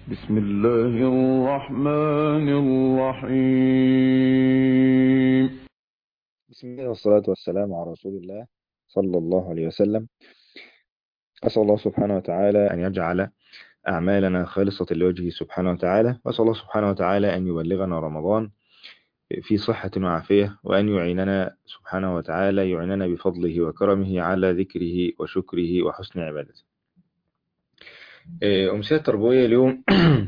بسم الله الرحمن الرحيم بسم الله والصلاة والسلام على رسول الله صلى الله عليه وسلم أسأل الله سبحانه وتعالى أن يجعل أعمالنا خالصة لوجهه سبحانه وتعالى وأسأل الله سبحانه وتعالى أن يبلغنا رمضان في صحة وعافية وأن يعيننا سبحانه وتعالى يعيننا بفضله وكرمه على ذكره وشكره وحسن عبادته أمسية التربوية اليوم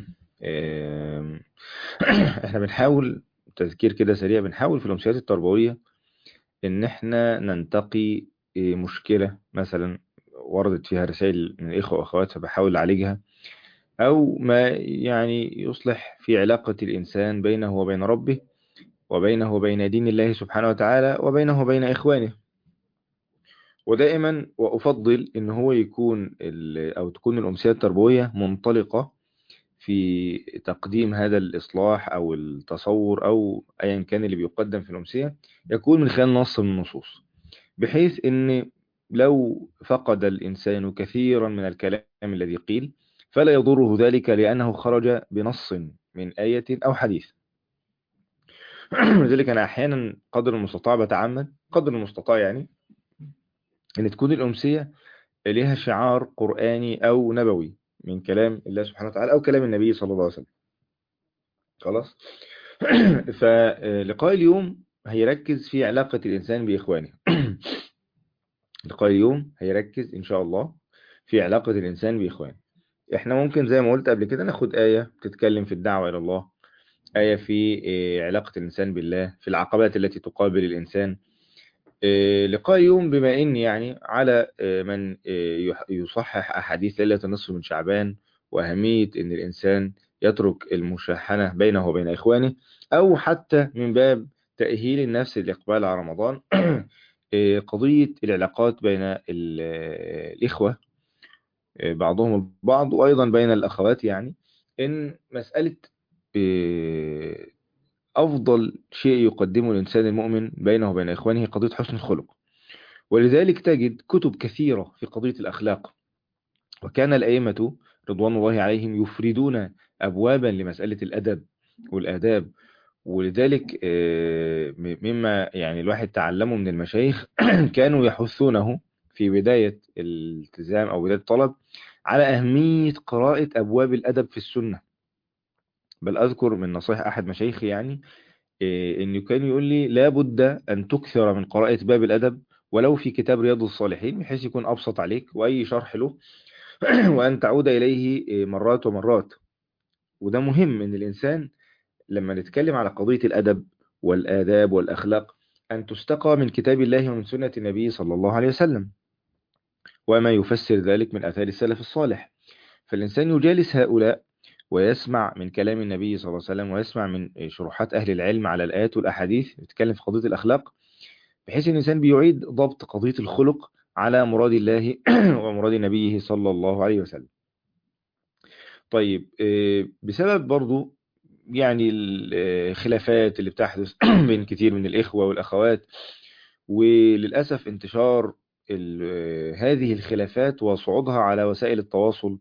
احنا بنحاول تذكير كده سريع بنحاول في الأمسيات التربوية إن احنا ننتقي مشكلة مثلا وردت فيها رسائل من الإخوة وأخوات فبحاول أعالجها أو ما يعني يصلح في علاقة الإنسان بينه وبين ربه وبينه وبين دين الله سبحانه وتعالى وبينه وبين إخوانه ودائما وأفضل إن هو يكون أو تكون الأمسية التربوية منطلقة في تقديم هذا الإصلاح أو التصور أو أيا كان اللي بيقدم في الأمسية يكون من خلال نص من النصوص بحيث إن لو فقد الإنسان كثيرا من الكلام الذي قيل فلا يضره ذلك لأنه خرج بنص من آية أو حديث لذلك أنا أحيانا قدر المستطاع بتعمد قدر المستطاع يعني أن تكون الأمسية لها شعار قرآني أو نبوي من كلام الله سبحانه وتعالى أو كلام النبي صلى الله عليه وسلم خلاص فلقاء اليوم هيركز في علاقة الإنسان بإخوانه لقاء اليوم هيركز إن شاء الله في علاقة الإنسان بإخوانه إحنا ممكن زي ما قلت قبل كده ناخد آية تتكلم في الدعوة إلى الله آية في علاقة الإنسان بالله في العقبات التي تقابل الإنسان لقاء اليوم بما إن يعني على من يصحح أحاديث ليلة النصف من شعبان وأهمية إن الإنسان يترك المشاحنة بينه وبين إخوانه أو حتى من باب تأهيل النفس للإقبال على رمضان قضية العلاقات بين الإخوة بعضهم البعض وأيضا بين الأخوات يعني إن مسألة أفضل شيء يقدمه الإنسان المؤمن بينه وبين إخوانه قضية حسن الخلق ولذلك تجد كتب كثيرة في قضية الأخلاق وكان الأئمة رضوان الله عليهم يفردون أبوابا لمسألة الأدب والآداب ولذلك مما يعني الواحد تعلمه من المشايخ كانوا يحثونه في بداية الالتزام أو بداية الطلب على أهمية قراءة أبواب الأدب في السنة بل أذكر من نصيحة أحد مشايخي يعني إنه كان يقول لي لابد أن تكثر من قراءة باب الأدب ولو في كتاب رياض الصالحين بحيث يكون أبسط عليك وأي شرح له وأن تعود إليه مرات ومرات وده مهم إن الإنسان لما نتكلم على قضية الأدب والآداب والأخلاق أن تستقى من كتاب الله ومن سنة النبي صلى الله عليه وسلم وما يفسر ذلك من أثار السلف الصالح فالإنسان يجالس هؤلاء ويسمع من كلام النبي صلى الله عليه وسلم ويسمع من شروحات أهل العلم على الآيات والأحاديث يتكلم في قضية الأخلاق بحيث أن الإنسان بيعيد ضبط قضية الخلق على مراد الله ومراد نبيه صلى الله عليه وسلم طيب بسبب برضو يعني الخلافات اللي بتحدث بين كتير من الإخوة والأخوات وللأسف انتشار هذه الخلافات وصعودها على وسائل التواصل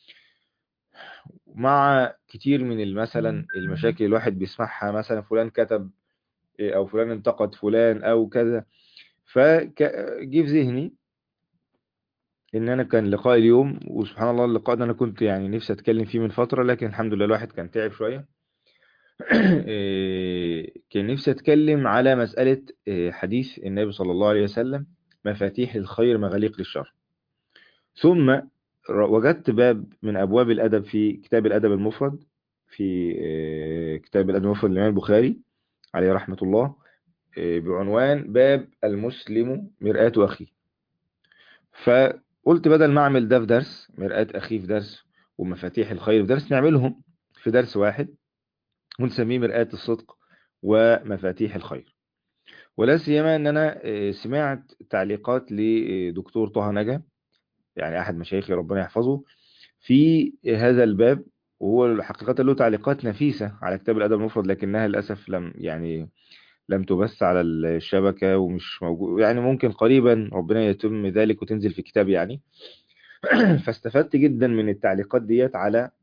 مع كتير من مثلا المشاكل الواحد بيسمعها مثلا فلان كتب او فلان انتقد فلان او كذا فجي في ذهني ان انا كان لقاء اليوم وسبحان الله اللقاء ده انا كنت يعني نفسي اتكلم فيه من فترة لكن الحمد لله الواحد كان تعب شوية كان نفسي اتكلم على مسألة حديث النبي صلى الله عليه وسلم مفاتيح للخير مغاليق للشر ثم وجدت باب من أبواب الأدب في كتاب الأدب المفرد في كتاب الأدب المفرد للإمام البخاري عليه رحمة الله بعنوان باب المسلم مرآة أخيه فقلت بدل ما أعمل ده في درس مرآة أخيه في درس ومفاتيح الخير في درس نعملهم في درس واحد ونسميه مرآة الصدق ومفاتيح الخير ولا سيما أن أنا سمعت تعليقات لدكتور طه نجا يعني أحد مشايخي ربنا يحفظه في هذا الباب وهو حقيقة له تعليقات نفيسة على كتاب الأدب المفرد لكنها للأسف لم يعني لم تبث على الشبكة ومش موجود يعني ممكن قريبا ربنا يتم ذلك وتنزل في كتاب يعني فاستفدت جدا من التعليقات ديت على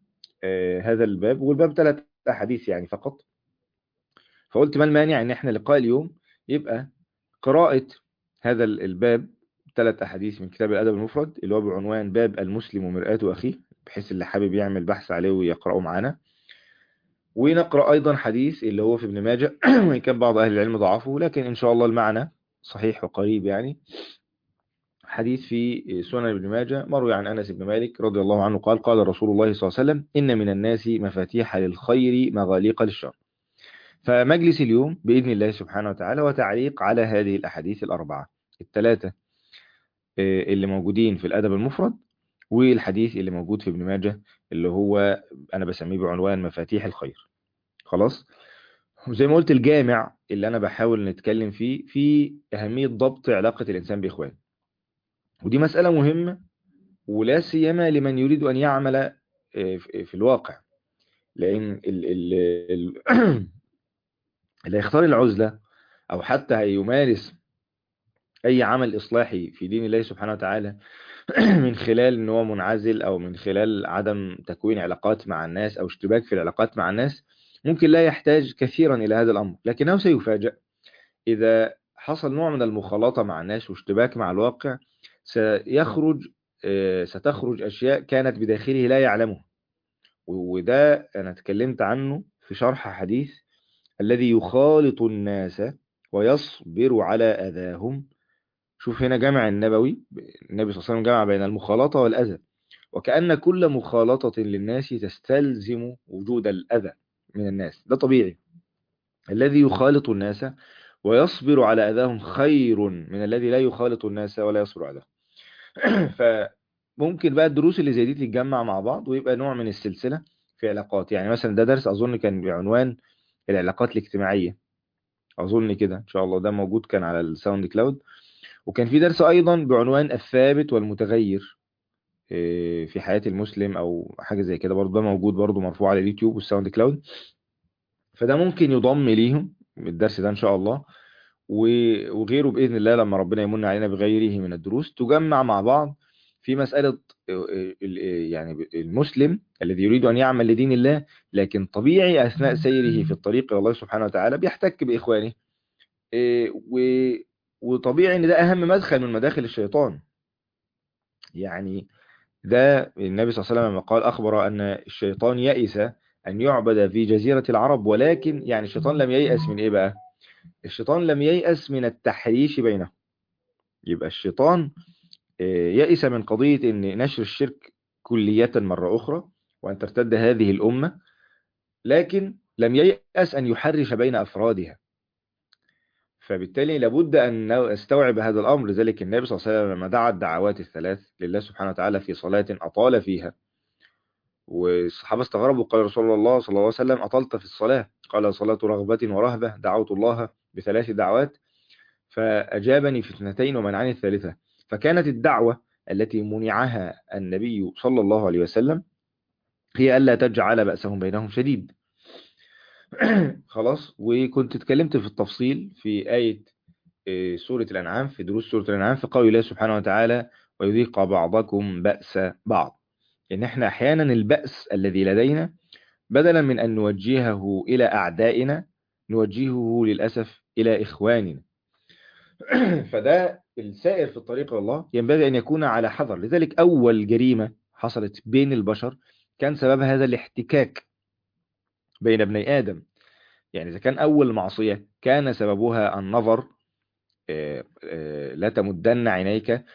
آه، هذا الباب والباب ثلاث أحاديث يعني فقط فقلت ما المانع ان احنا لقاء اليوم يبقى قراءة هذا ال- الباب ثلاث أحاديث من كتاب الأدب المفرد اللي هو بعنوان باب المسلم ومرآة أخيه بحيث اللي حابب يعمل بحث عليه ويقرأه معانا ونقرأ أيضا حديث اللي هو في ابن ماجه وإن كان بعض أهل العلم ضعفه لكن إن شاء الله المعنى صحيح وقريب يعني حديث في سنن ابن ماجه مروي عن أنس بن مالك رضي الله عنه قال قال رسول الله صلى الله عليه وسلم إن من الناس مفاتيح للخير مغاليق للشر فمجلس اليوم بإذن الله سبحانه وتعالى وتعليق على هذه الأحاديث الأربعة الثلاثة آه، اللي موجودين في الأدب المفرد والحديث اللي موجود في ابن ماجه اللي هو أنا بسميه بعنوان مفاتيح الخير خلاص وزي ما قلت الجامع اللي أنا بحاول نتكلم فيه في أهمية ضبط علاقة الإنسان بإخوانه ودي مسألة مهمة ولا سيما لمن يريد أن يعمل آه، في في الواقع لأن ال ال ال اللي هيختار العزلة أو حتى هيمارس أي عمل إصلاحي في دين الله سبحانه وتعالى من خلال ان هو منعزل او من خلال عدم تكوين علاقات مع الناس او اشتباك في العلاقات مع الناس ممكن لا يحتاج كثيرا الى هذا الامر لكنه سيفاجأ اذا حصل نوع من المخالطة مع الناس واشتباك مع الواقع سيخرج آه، ستخرج اشياء كانت بداخله لا يعلمها و- وده انا اتكلمت عنه في شرح حديث الذي يخالط الناس ويصبر على اذاهم شوف هنا جمع النبوي النبي صلى الله عليه وسلم جمع بين المخالطة والأذى وكأن كل مخالطة للناس تستلزم وجود الأذى من الناس ده طبيعي الذي يخالط الناس ويصبر على أذاهم خير من الذي لا يخالط الناس ولا يصبر على فممكن بقى الدروس اللي زي دي تتجمع مع بعض ويبقى نوع من السلسلة في علاقات يعني مثلا ده درس أظن كان بعنوان العلاقات الاجتماعية أظن كده إن شاء الله ده موجود كان على الساوند كلاود وكان في درس أيضا بعنوان الثابت والمتغير إيه، في حياة المسلم أو حاجة زي كده برضه ده موجود برضه مرفوع على اليوتيوب والساوند كلاود فده ممكن يضم ليهم الدرس ده إن شاء الله و- وغيره بإذن الله لما ربنا يمن علينا بغيره من الدروس تجمع مع بعض في مسألة ال- ال- يعني المسلم الذي يريد أن يعمل لدين الله لكن طبيعي أثناء سيره في الطريق إلى الله سبحانه وتعالى بيحتك بإخوانه إيه، و- وطبيعي ان ده اهم مدخل من مداخل الشيطان يعني ده النبي صلى الله عليه وسلم لما قال اخبر ان الشيطان يئس ان يعبد في جزيرة العرب ولكن يعني الشيطان لم ييأس من ايه بقى الشيطان لم ييأس من التحريش بينهم يبقى الشيطان آه، يئس من قضية ان نشر الشرك كلية مرة اخرى وان ترتد هذه الامة لكن لم ييأس ان يحرش بين افرادها فبالتالي لابد أن نستوعب هذا الأمر لذلك النبي صلى الله عليه وسلم لما دعا الدعوات الثلاث لله سبحانه وتعالى في صلاة أطال فيها والصحابة استغربوا قال رسول الله صلى الله عليه وسلم أطلت في الصلاة قال صلاة رغبة ورهبة دعوت الله بثلاث دعوات فأجابني في اثنتين ومنعني الثالثة فكانت الدعوة التي منعها النبي صلى الله عليه وسلم هي ألا تجعل بأسهم بينهم شديد خلاص وكنت اتكلمت في التفصيل في آية آه، سورة الأنعام في دروس سورة الأنعام في قول الله سبحانه وتعالى ويذيق بعضكم بأس بعض إن إحنا أحيانا البأس الذي لدينا بدلا من أن نوجهه إلى أعدائنا نوجهه للأسف إلى إخواننا فده السائر في الطريق إلى الله ينبغي أن يكون على حذر لذلك أول جريمة حصلت بين البشر كان سببها هذا الاحتكاك بين ابني آدم يعني إذا كان أول معصية كان سببها النظر آه، آه، لا تمدن عينيك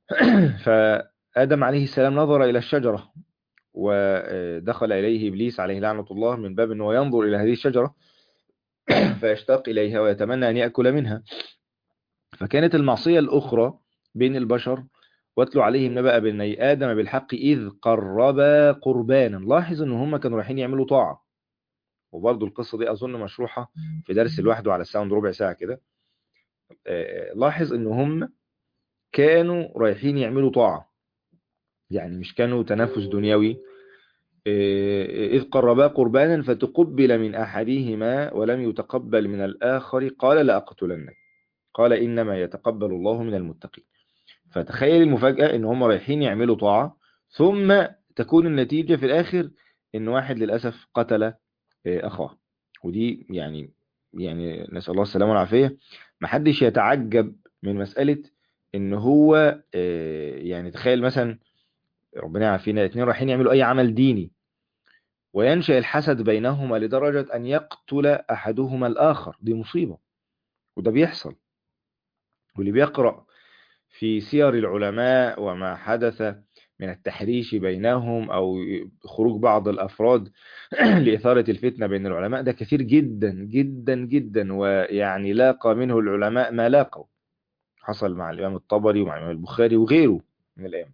فآدم عليه السلام نظر إلى الشجرة ودخل إليه إبليس عليه لعنة الله من باب أنه ينظر إلى هذه الشجرة فيشتاق إليها ويتمنى أن يأكل منها فكانت المعصية الأخرى بين البشر واتلو عليهم نبأ بني آدم بالحق إذ قربا قربانا لاحظ أن هم كانوا رايحين يعملوا طاعة وبرضه القصة دي أظن مشروحة في درس لوحده على الساوند ربع ساعة كده آه، لاحظ أن هم كانوا رايحين يعملوا طاعة يعني مش كانوا تنافس دنيوي إيه، إذ قربا قربانا فتقبل من أحدهما ولم يتقبل من الآخر قال لأقتلنك قال إنما يتقبل الله من المتقين فتخيل المفاجأة إن هم رايحين يعملوا طاعة ثم تكون النتيجة في الآخر ان واحد للاسف قتل آه، اخاه ودي يعني يعني نسال الله السلامه والعافيه محدش يتعجب من مساله ان هو آه، يعني تخيل مثلا ربنا يعافينا اتنين رايحين يعملوا اي عمل ديني وينشأ الحسد بينهما لدرجة أن يقتل أحدهما الآخر دي مصيبة وده بيحصل واللي بيقرأ في سير العلماء وما حدث من التحريش بينهم أو خروج بعض الأفراد لإثارة الفتنة بين العلماء ده كثير جدا جدا جدا ويعني لاقى منه العلماء ما لاقوا حصل مع الإمام الطبري ومع الإمام البخاري وغيره من الأئمة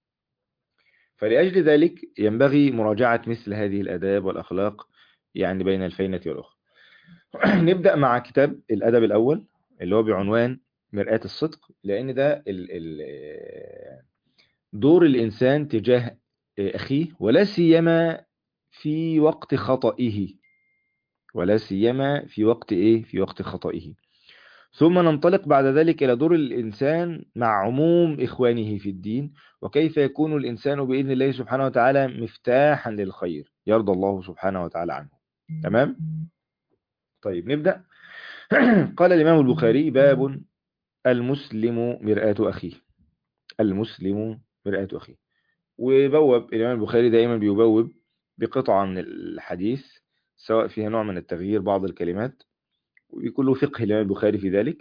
فلأجل ذلك ينبغي مراجعة مثل هذه الآداب والأخلاق يعني بين الفينة والأخرى نبدأ مع كتاب الأدب الأول اللي هو بعنوان مرآة الصدق لأن ده ال ال دور الإنسان تجاه أخيه ولا سيما في وقت خطئه ولا سيما في وقت إيه في وقت خطئه ثم ننطلق بعد ذلك إلى دور الإنسان مع عموم إخوانه في الدين وكيف يكون الإنسان بإذن الله سبحانه وتعالى مفتاحا للخير يرضى الله سبحانه وتعالى عنه تمام؟ طيب نبدأ قال الإمام البخاري باب المسلم مرآة أخيه المسلم مرآة أخيه وبوب الإمام البخاري دائما بيبوب بقطعة من الحديث سواء فيها نوع من التغيير بعض الكلمات ويكون له فقه الإمام البخاري في ذلك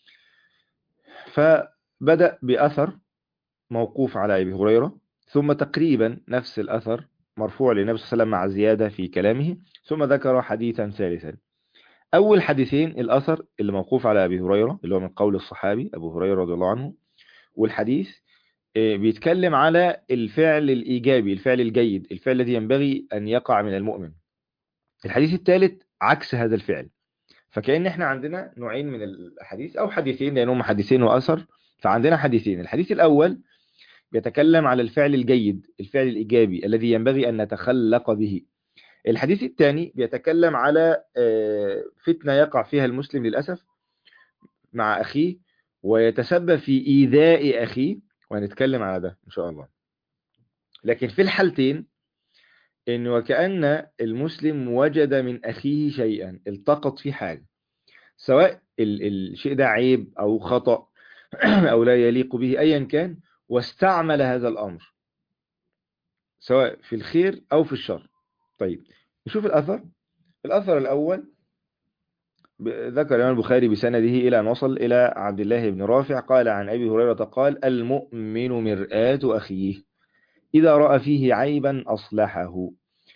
فبدأ بأثر موقوف على أبي هريرة ثم تقريبا نفس الأثر مرفوع للنبي صلى الله عليه وسلم مع زيادة في كلامه ثم ذكر حديثا ثالثا أول حديثين الأثر اللي موقوف على أبي هريرة اللي هو من قول الصحابي أبو هريرة رضي الله عنه والحديث بيتكلم على الفعل الإيجابي الفعل الجيد الفعل الذي ينبغي أن يقع من المؤمن الحديث الثالث عكس هذا الفعل فكأن احنا عندنا نوعين من الحديث أو حديثين لأنهم حديثين وأثر فعندنا حديثين الحديث الأول بيتكلم على الفعل الجيد الفعل الإيجابي الذي ينبغي أن نتخلق به الحديث الثاني بيتكلم على فتنة يقع فيها المسلم للأسف مع أخيه ويتسبب في إيذاء أخيه وهنتكلم على ده إن شاء الله لكن في الحالتين إن وكأن المسلم وجد من أخيه شيئا التقط فيه حاجة سواء الشيء ده عيب أو خطأ أو لا يليق به أيا كان واستعمل هذا الأمر سواء في الخير أو في الشر طيب نشوف الأثر الأثر الأول ذكر الإمام البخاري بسنده إلى أن وصل إلى عبد الله بن رافع قال عن أبي هريرة قال المؤمن مرآة أخيه إذا رأى فيه عيبا أصلحه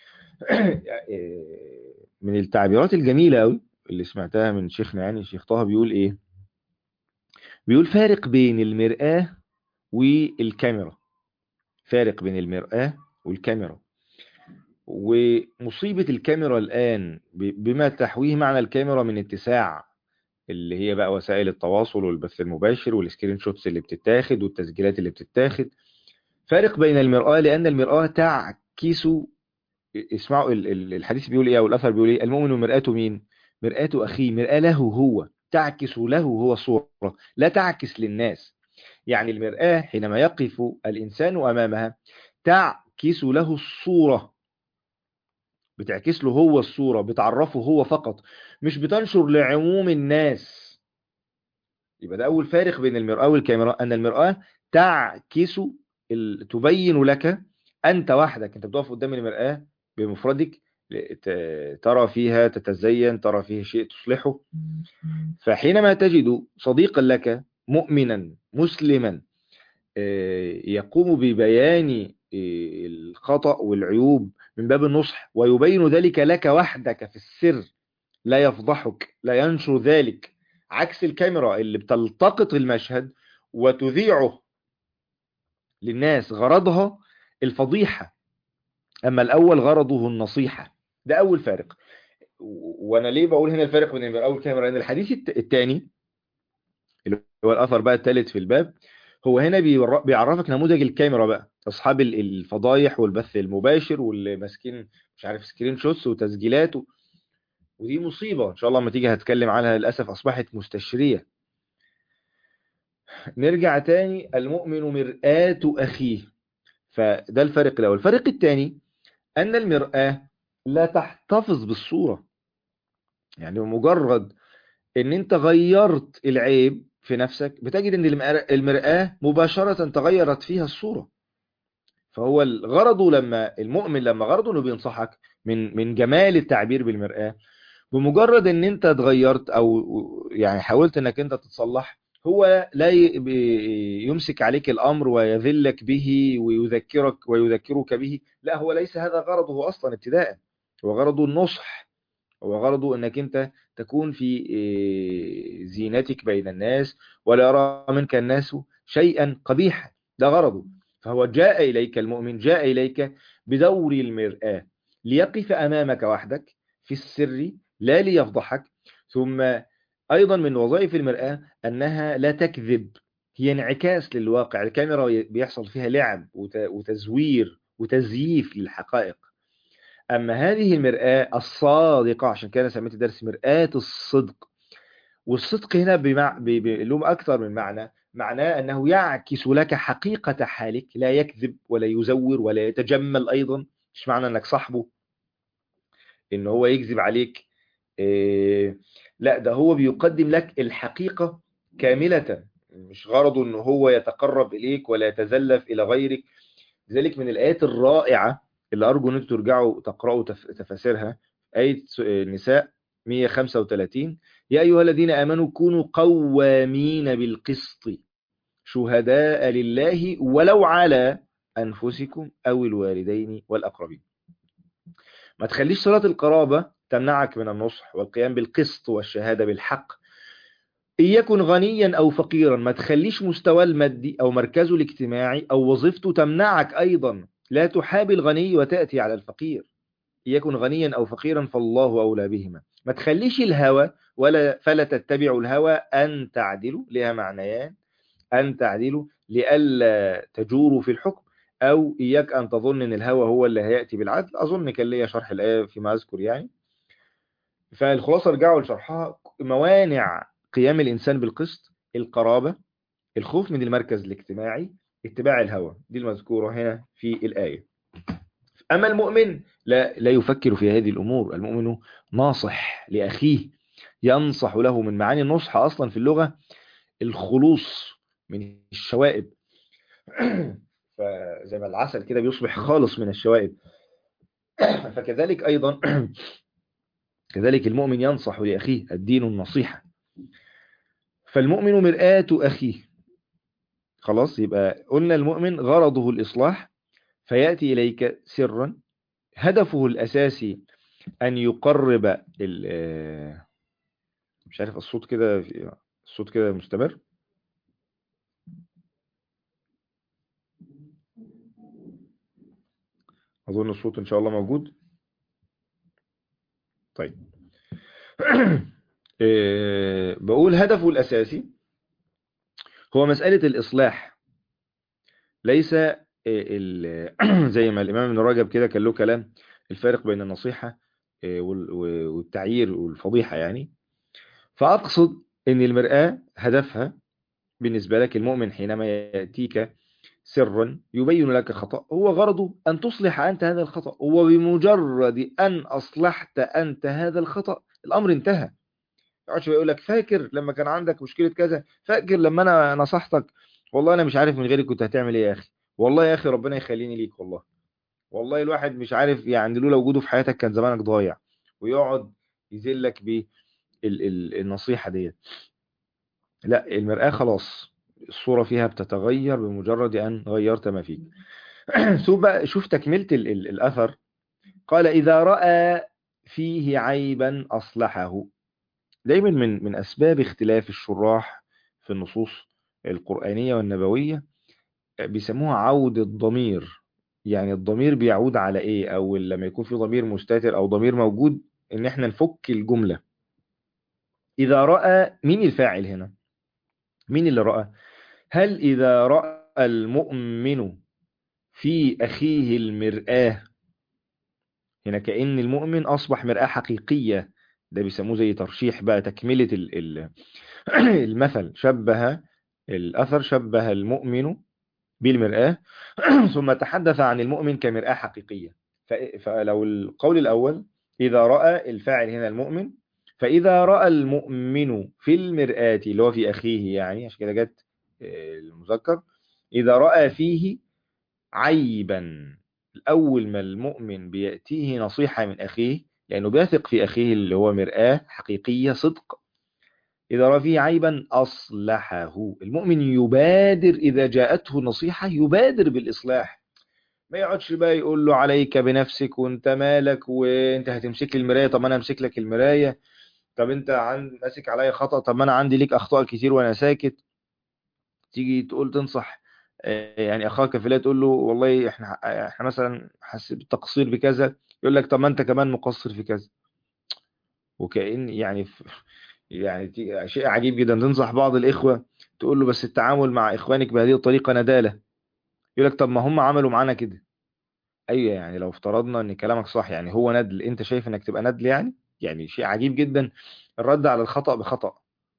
من التعبيرات الجميلة أوي اللي سمعتها من شيخنا يعني الشيخ طه بيقول إيه بيقول فارق بين المرآة والكاميرا فارق بين المرآة والكاميرا ومصيبة الكاميرا الآن بما تحويه معنى الكاميرا من اتساع اللي هي بقى وسائل التواصل والبث المباشر والسكرين شوتس اللي بتتاخد والتسجيلات اللي بتتاخد فارق بين المرآة لأن المرآة تعكس اسمعوا الحديث بيقول ايه او الاثر بيقول ايه المؤمن مرآته مين مرآة اخيه مرآة له هو تعكس له هو صورة لا تعكس للناس يعني المرآة حينما يقف الإنسان أمامها تعكس له الصورة بتعكس له هو الصورة بتعرفه هو فقط مش بتنشر لعموم الناس يبقى ده أول فارق بين المرآة والكاميرا أن المرآة تعكس تبين لك أنت وحدك أنت بتقف قدام المرآة بمفردك ترى فيها تتزين ترى فيها شيء تصلحه فحينما تجد صديقا لك مؤمنا مسلما يقوم ببيان الخطأ والعيوب من باب النصح ويبين ذلك لك وحدك في السر لا يفضحك لا ينشر ذلك عكس الكاميرا اللي بتلتقط المشهد وتذيعه للناس غرضها الفضيحة أما الأول غرضه النصيحة ده أول فارق وأنا ليه بقول هنا الفارق بين المرأة والكاميرا لأن الحديث الثاني اللي هو الأثر بقى الثالث في الباب هو هنا بيعرفك نموذج الكاميرا بقى أصحاب الفضايح والبث المباشر واللي ماسكين مش عارف سكرين شوتس وتسجيلات و... ودي مصيبة إن شاء الله لما تيجي هتكلم عنها للأسف أصبحت مستشرية نرجع تاني المؤمن مرآة أخيه فده الفرق الأول الفرق الثاني أن المرآة لا تحتفظ بالصورة يعني مجرد ان انت غيرت العيب في نفسك بتجد ان المرآة مباشرة تغيرت فيها الصورة فهو الغرض لما المؤمن لما غرضه انه بينصحك من من جمال التعبير بالمرآة بمجرد ان انت اتغيرت او يعني حاولت انك انت تتصلح هو لا يمسك عليك الامر ويذلك به ويذكرك ويذكرك به لا هو ليس هذا غرضه اصلا ابتداء هو غرضه النصح هو غرضه انك انت تكون في زينتك بين الناس ولا يرى منك الناس شيئا قبيحا ده غرضه فهو جاء إليك المؤمن جاء إليك بدور المرآة ليقف أمامك وحدك في السر لا ليفضحك ثم أيضا من وظائف المرآة أنها لا تكذب هي انعكاس للواقع الكاميرا بيحصل فيها لعب وتزوير وتزييف للحقائق أما هذه المرآة الصادقة عشان كده سميت الدرس مرآة الصدق والصدق هنا بمع... بلوم أكثر من معنى معناه أنه يعكس لك حقيقة حالك لا يكذب ولا يزور ولا يتجمل أيضا مش معنى أنك صاحبه إن هو يكذب عليك إيه... لا ده هو بيقدم لك الحقيقة كاملة مش غرضه أنه هو يتقرب إليك ولا يتزلف إلى غيرك لذلك من الآيات الرائعة اللي أرجو أن أنتم ترجعوا تقرأوا تفاسيرها آية النساء 135 يا أيها الذين آمنوا كونوا قوامين بالقسط شهداء لله ولو على أنفسكم أو الوالدين والأقربين ما تخليش صلاة القرابة تمنعك من النصح والقيام بالقسط والشهادة بالحق إن يكن غنيا أو فقيرا ما تخليش مستوى المادي أو مركزه الاجتماعي أو وظيفته تمنعك أيضا لا تحابي الغني وتأتي على الفقير يكن غنيا أو فقيرا فالله أولى بهما ما تخليش الهوى ولا فلا تتبعوا الهوى أن تعدلوا لها معنيان أن تعدلوا لئلا تجوروا في الحكم أو إياك أن تظن أن الهوى هو اللي هيأتي بالعدل أظن كان ليا شرح الآية فيما أذكر يعني فالخلاصة رجعوا لشرحها موانع قيام الإنسان بالقسط القرابة الخوف من المركز الاجتماعي اتباع الهوى دي المذكورة هنا في الآية أما المؤمن لا, لا يفكر في هذه الأمور المؤمن ناصح لأخيه ينصح له من معاني النصح أصلا في اللغة الخلوص من الشوائب فزي ما العسل كده بيصبح خالص من الشوائب فكذلك أيضا كذلك المؤمن ينصح لأخيه الدين النصيحة فالمؤمن مرآة أخيه خلاص يبقى قلنا المؤمن غرضه الإصلاح فيأتي إليك سرا هدفه الأساسي أن يقرب مش عارف الصوت كده الصوت كده مستمر أظن الصوت إن شاء الله موجود طيب بقول هدفه الأساسي هو مسألة الإصلاح ليس زي ما الإمام ابن رجب كده كان له كلام الفارق بين النصيحة والتعيير والفضيحة يعني فأقصد أن المرآة هدفها بالنسبة لك المؤمن حينما يأتيك سرا يبين لك خطأ هو غرضه أن تصلح أنت هذا الخطأ وبمجرد أن أصلحت أنت هذا الخطأ الأمر انتهى يقعدش يقول لك فاكر لما كان عندك مشكلة كذا فاكر لما أنا نصحتك والله أنا مش عارف من غيرك كنت هتعمل إيه يا أخي والله يا أخي ربنا يخليني ليك والله والله الواحد مش عارف يعني لولا وجوده في حياتك كان زمانك ضايع ويقعد يذلك بالنصيحة ديت لا المرآة خلاص الصورة فيها بتتغير بمجرد أن غيرت ما فيك شوف تكملة الأثر قال إذا رأى فيه عيبا أصلحه دايما من من أسباب اختلاف الشراح في النصوص القرآنية والنبوية بيسموها عود الضمير يعني الضمير بيعود على ايه او لما يكون في ضمير مستتر او ضمير موجود ان احنا نفك الجملة اذا رأى مين الفاعل هنا مين اللي رأى هل اذا رأى المؤمن في اخيه المرآة هنا كأن المؤمن اصبح مرآة حقيقية ده بيسموه زي ترشيح بقى تكملة المثل شبه الأثر شبه المؤمن بالمرآة ثم تحدث عن المؤمن كمرآة حقيقية ف- فلو القول الأول إذا رأى الفاعل هنا المؤمن فإذا رأى المؤمن في المرآة اللي هو في أخيه يعني عشان كده جت آه، المذكر إذا رأى فيه عيبا الأول ما المؤمن بيأتيه نصيحة من أخيه لأنه بيثق في أخيه اللي هو مرآة حقيقية صدق إذا رأى فيه عيبا أصلحه المؤمن يبادر إذا جاءته نصيحة يبادر بالإصلاح ما يقعدش بقى يقول له عليك بنفسك وانت مالك وانت هتمسك لي المراية طب ما انا امسك لك المراية طب انت عن ماسك عليا خطأ طب ما انا عندي ليك اخطاء كتير وانا ساكت تيجي تقول تنصح آه، يعني اخاك في الله تقول له والله احنا احنا مثلا حاسس بالتقصير بكذا يقول لك طب ما انت كمان مقصر في كذا وكأن يعني ف- يعني تي- شيء عجيب جدا تنصح بعض الاخوة تقول له بس التعامل مع اخوانك بهذه الطريقة ندالة يقول لك طب ما هم عملوا معانا كده ايوه يعني لو افترضنا ان كلامك صح يعني هو ندل انت شايف انك تبقى ندل يعني يعني شيء عجيب جدا الرد على الخطأ بخطأ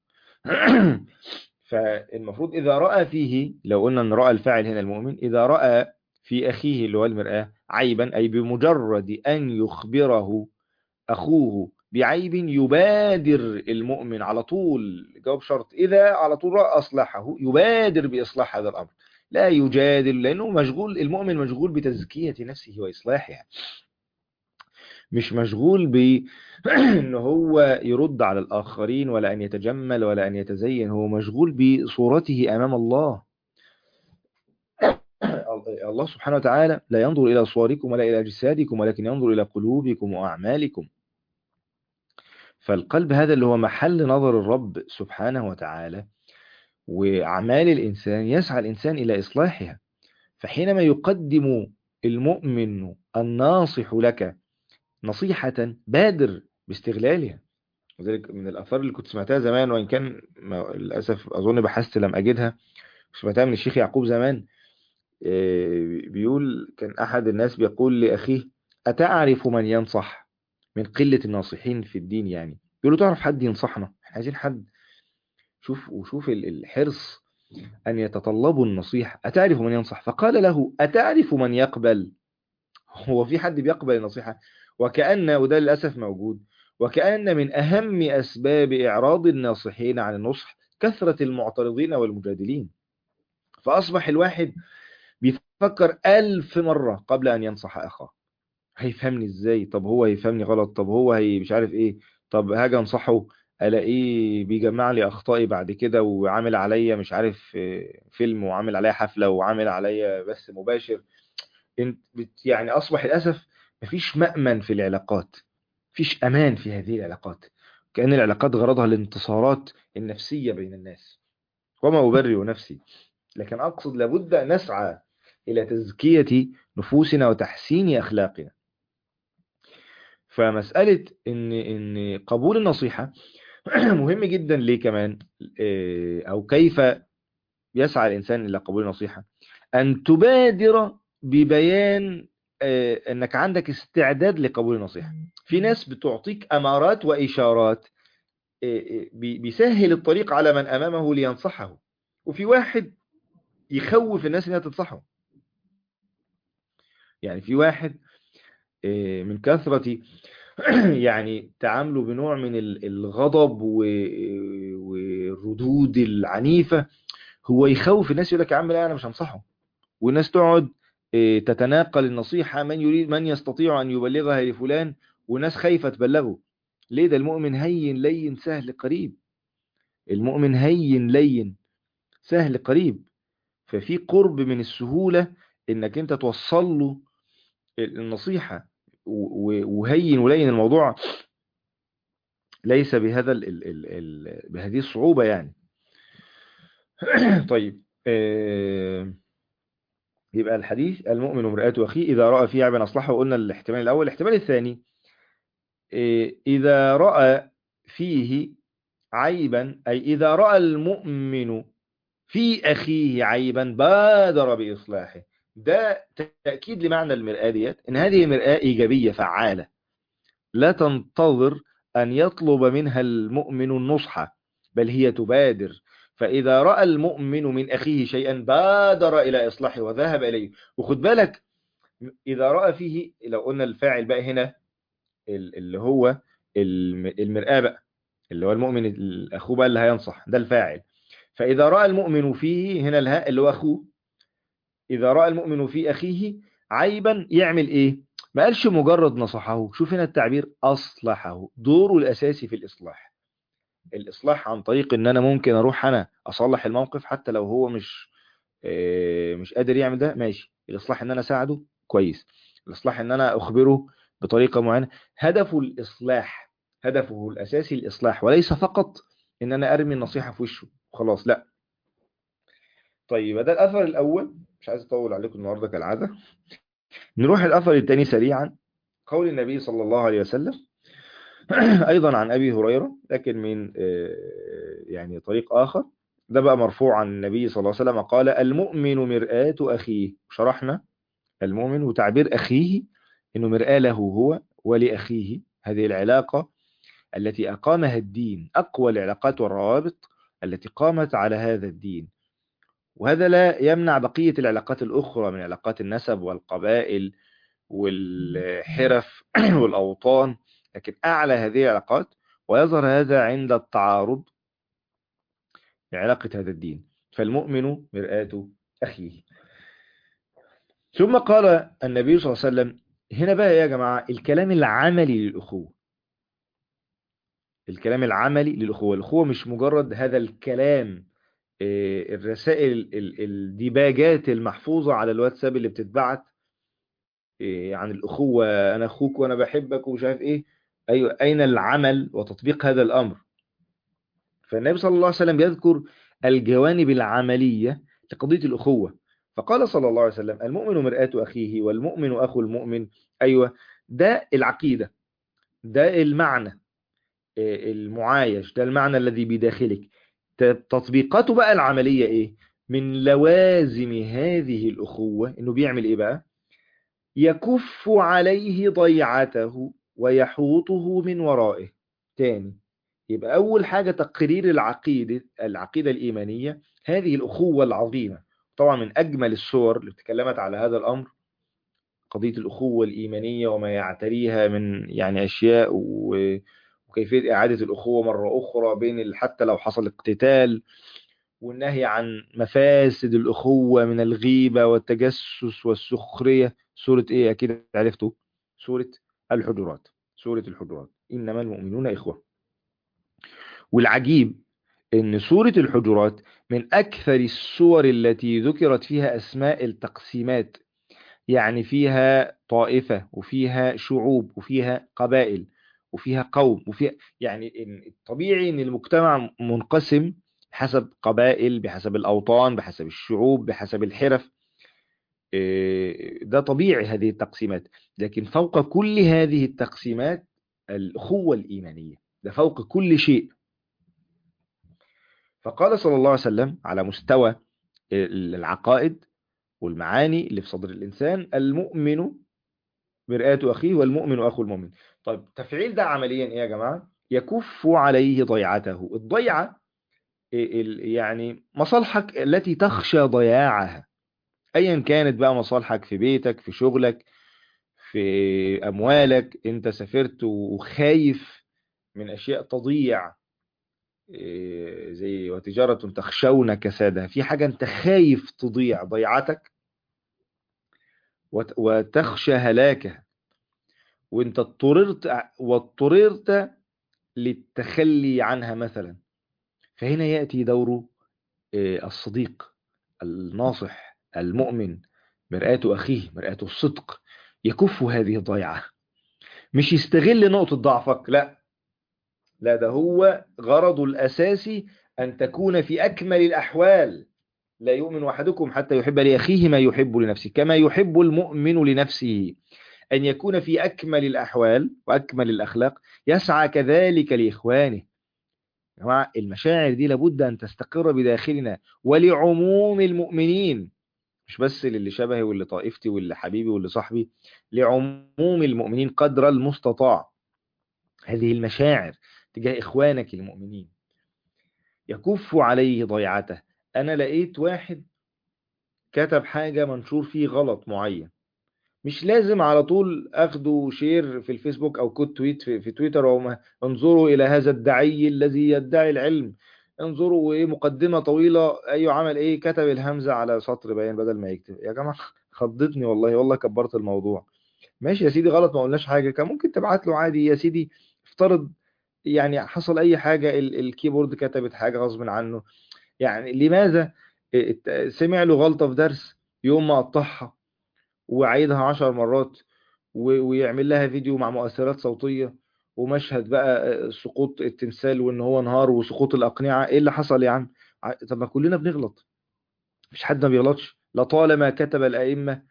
فالمفروض إذا رأى فيه لو قلنا أن رأى الفاعل هنا المؤمن إذا رأى في أخيه اللي هو المرآة عيبا أي بمجرد أن يخبره أخوه بعيب يبادر المؤمن على طول جواب شرط إذا على طول رأى أصلحه يبادر بإصلاح هذا الأمر لا يجادل لأنه مشغول المؤمن مشغول بتزكية نفسه وإصلاحها مش مشغول ب ان هو يرد على الآخرين ولا أن يتجمل ولا أن يتزين هو مشغول بصورته أمام الله الله سبحانه وتعالى لا ينظر إلى صوركم ولا إلى أجسادكم ولكن ينظر إلى قلوبكم وأعمالكم فالقلب هذا اللي هو محل نظر الرب سبحانه وتعالى وأعمال الإنسان يسعى الإنسان إلى إصلاحها فحينما يقدم المؤمن الناصح لك نصيحة بادر باستغلالها وذلك من الآثار اللي كنت سمعتها زمان وإن كان ما- للأسف أظن بحثت لم أجدها سمعتها من الشيخ يعقوب زمان آه، بيقول كان أحد الناس بيقول لأخيه أتعرف من ينصح من قلة الناصحين في الدين يعني بيقول له تعرف حد ينصحنا احنا عايزين حد شوف وشوف ال- الحرص أن يتطلبوا النصيحة أتعرف من ينصح فقال له أتعرف من يقبل هو في حد بيقبل النصيحة وكأن وده للأسف موجود وكأن من أهم أسباب إعراض الناصحين عن النصح كثرة المعترضين والمجادلين فأصبح الواحد بيفكر ألف مرة قبل أن ينصح أخاه هيفهمني إزاي طب هو هيفهمني غلط طب هو هي مش عارف إيه طب هاجي أنصحه ألاقيه بيجمع لي أخطائي بعد كده وعامل عليا مش عارف آه، فيلم وعامل عليا حفلة وعامل عليا بث مباشر انت بت- يعني أصبح للأسف مفيش مأمن في العلاقات مفيش أمان في هذه العلاقات كأن العلاقات غرضها الانتصارات النفسية بين الناس وما أبرئ نفسي لكن أقصد لابد أن نسعى إلى تزكية نفوسنا وتحسين أخلاقنا فمسألة إن إن قبول النصيحة مهم جدا ليه كمان إيه، أو كيف يسعى الإنسان إلى قبول النصيحة أن تبادر ببيان آه، أنك عندك استعداد لقبول النصيحة في ناس بتعطيك أمارات وإشارات آه، آه، بي- بيسهل الطريق على من أمامه لينصحه وفي واحد يخوف الناس انها تنصحه يعني في واحد آه، من كثرة يعني تعامله بنوع من ال- الغضب و- والردود العنيفة هو يخوف الناس يقول لك يا عم لا انا مش هنصحه والناس تقعد آه، تتناقل النصيحة من يريد من يستطيع ان يبلغها لفلان وناس خايفة تبلغه ليه ده المؤمن هين لين سهل قريب المؤمن هين لين سهل قريب ففي قرب من السهولة انك انت توصل له النصيحة و- و- وهين ولين الموضوع ليس بهذا ال ال ال ال بهذه الصعوبة يعني طيب آه، يبقى الحديث المؤمن مرآة أخيه إذا رأى فيه عيبا أصلحه وقلنا الاحتمال الأول الاحتمال الثاني آه، إذا رأى فيه عيبا أي إذا رأى المؤمن في أخيه عيبا بادر بإصلاحه ده تأكيد لمعنى المرآة ديت إن هذه مرآة إيجابية فعالة لا تنتظر أن يطلب منها المؤمن النصح بل هي تبادر فإذا رأى المؤمن من أخيه شيئا بادر إلى إصلاحه وذهب إليه وخد بالك إذا رأى فيه لو قلنا الفاعل بقى هنا ال- اللي هو الم- المرآة بقى اللي هو المؤمن ال- أخوه بقى اللي هينصح ده الفاعل فإذا رأى المؤمن فيه هنا الهاء اللي هو أخوه إذا رأى المؤمن في أخيه عيبا يعمل إيه ما قالش مجرد نصحه شوف هنا التعبير أصلحه دوره الأساسي في الإصلاح الإصلاح عن طريق إن أنا ممكن أروح أنا أصلح الموقف حتى لو هو مش آه، مش قادر يعمل ده ماشي الإصلاح إن أنا أساعده كويس الإصلاح إن أنا أخبره بطريقة معينة هدفه الإصلاح هدفه الأساسي الإصلاح وليس فقط إن أنا أرمي النصيحة في وشه خلاص لا طيب ده الأثر الأول مش عايز أطول عليكم النهاردة كالعادة نروح الأثر الثاني سريعا قول النبي صلى الله عليه وسلم أيضا عن أبي هريرة لكن من آه، يعني طريق آخر ده بقى مرفوع عن النبي صلى الله عليه وسلم قال المؤمن مرآة أخيه شرحنا المؤمن وتعبير أخيه إنه مرآة له هو ولأخيه هذه العلاقة التي أقامها الدين أقوى العلاقات والروابط التي قامت على هذا الدين وهذا لا يمنع بقية العلاقات الأخرى من علاقات النسب والقبائل والحرف والأوطان لكن أعلى هذه العلاقات ويظهر هذا عند التعارض لعلاقة هذا الدين فالمؤمن مرآة أخيه ثم قال النبي صلى الله عليه وسلم هنا بقى يا جماعة الكلام العملي للأخوة الكلام العملي للأخوة الأخوة مش مجرد هذا الكلام آه، الرسائل ال- الديباجات المحفوظة على الواتساب اللي بتتبعت آه، عن الأخوة أنا أخوك وأنا بحبك ومش عارف إيه أيوة أين العمل وتطبيق هذا الأمر فالنبي صلى الله عليه وسلم يذكر الجوانب العملية لقضية الأخوة فقال صلى الله عليه وسلم المؤمن مرآة أخيه والمؤمن أخو المؤمن أيوة ده العقيدة ده المعنى آه، المعايش ده المعنى الذي بداخلك ت- تطبيقاته بقى العملية إيه من لوازم هذه الأخوة إنه بيعمل إيه بقى يكف عليه ضيعته ويحوطه من ورائه تاني يبقى أول حاجة تقرير العقيدة العقيدة الإيمانية هذه الأخوة العظيمة طبعا من أجمل الصور اللي تكلمت على هذا الأمر قضية الأخوة الإيمانية وما يعتريها من يعني أشياء و- وكيفية إعادة الأخوة مرة أخرى بين ال- حتى لو حصل اقتتال والنهي عن مفاسد الأخوة من الغيبة والتجسس والسخرية سورة إيه أكيد عرفتوا سورة الحجرات سورة الحجرات إنما المؤمنون إخوة والعجيب إن سورة الحجرات من أكثر السور التي ذكرت فيها أسماء التقسيمات يعني فيها طائفة وفيها شعوب وفيها قبائل وفيها قوم وفيها يعني إن الطبيعي إن المجتمع منقسم حسب قبائل بحسب الأوطان بحسب الشعوب بحسب الحرف إيه، ده طبيعي هذه التقسيمات لكن فوق كل هذه التقسيمات الأخوة الإيمانية ده فوق كل شيء فقال صلى الله عليه وسلم على مستوى العقائد والمعاني اللي في صدر الإنسان المؤمن مرآة أخيه والمؤمن أخو المؤمن طيب تفعيل ده عمليا إيه يا جماعة يكف عليه ضيعته الضيعة إيه ال- يعني مصالحك التي تخشى ضياعها أيا كانت بقى مصالحك في بيتك في شغلك في أموالك أنت سافرت وخايف من أشياء تضيع إيه، زي وتجارة تخشون كسادها في حاجة أنت خايف تضيع ضيعتك وت- وتخشى هلاكها وانت اضطررت واضطررت للتخلي عنها مثلا فهنا يأتي دور آه، الصديق الناصح المؤمن مرآة أخيه مرآة الصدق يكف هذه الضيعة مش يستغل نقطة ضعفك لا لا ده هو غرضه الأساسي أن تكون في أكمل الأحوال لا يؤمن أحدكم حتى يحب لأخيه ما يحب لنفسه كما يحب المؤمن لنفسه أن يكون في أكمل الأحوال وأكمل الأخلاق يسعى كذلك لإخوانه يا جماعة المشاعر دي لابد أن تستقر بداخلنا ولعموم المؤمنين مش بس للي شبهي واللي طائفتي واللي حبيبي واللي صاحبي لعموم المؤمنين قدر المستطاع هذه المشاعر تجاه إخوانك المؤمنين يكف عليه ضيعته أنا لقيت واحد كتب حاجة منشور فيه غلط معين مش لازم على طول اخده شير في الفيسبوك او كود تويت في, في تويتر او انظروا الى هذا الدعي الذي يدعي العلم انظروا ايه مقدمة طويلة ايوه عمل ايه كتب الهمزة على سطر بيان بدل ما يكتب يا جماعة خضتني والله والله كبرت الموضوع ماشي يا سيدي غلط ما قلناش حاجة كان ممكن تبعت له عادي يا سيدي افترض يعني حصل اي حاجة الكيبورد كتبت حاجة غصب عنه يعني لماذا سمع له غلطة في درس يوم ما قطعها وعيدها عشر مرات ويعمل لها فيديو مع مؤثرات صوتية ومشهد بقى سقوط التمثال وان هو انهار وسقوط الأقنعة ايه اللي حصل يا عم طب ما كلنا بنغلط مش حد ما بيغلطش لطالما كتب الأئمة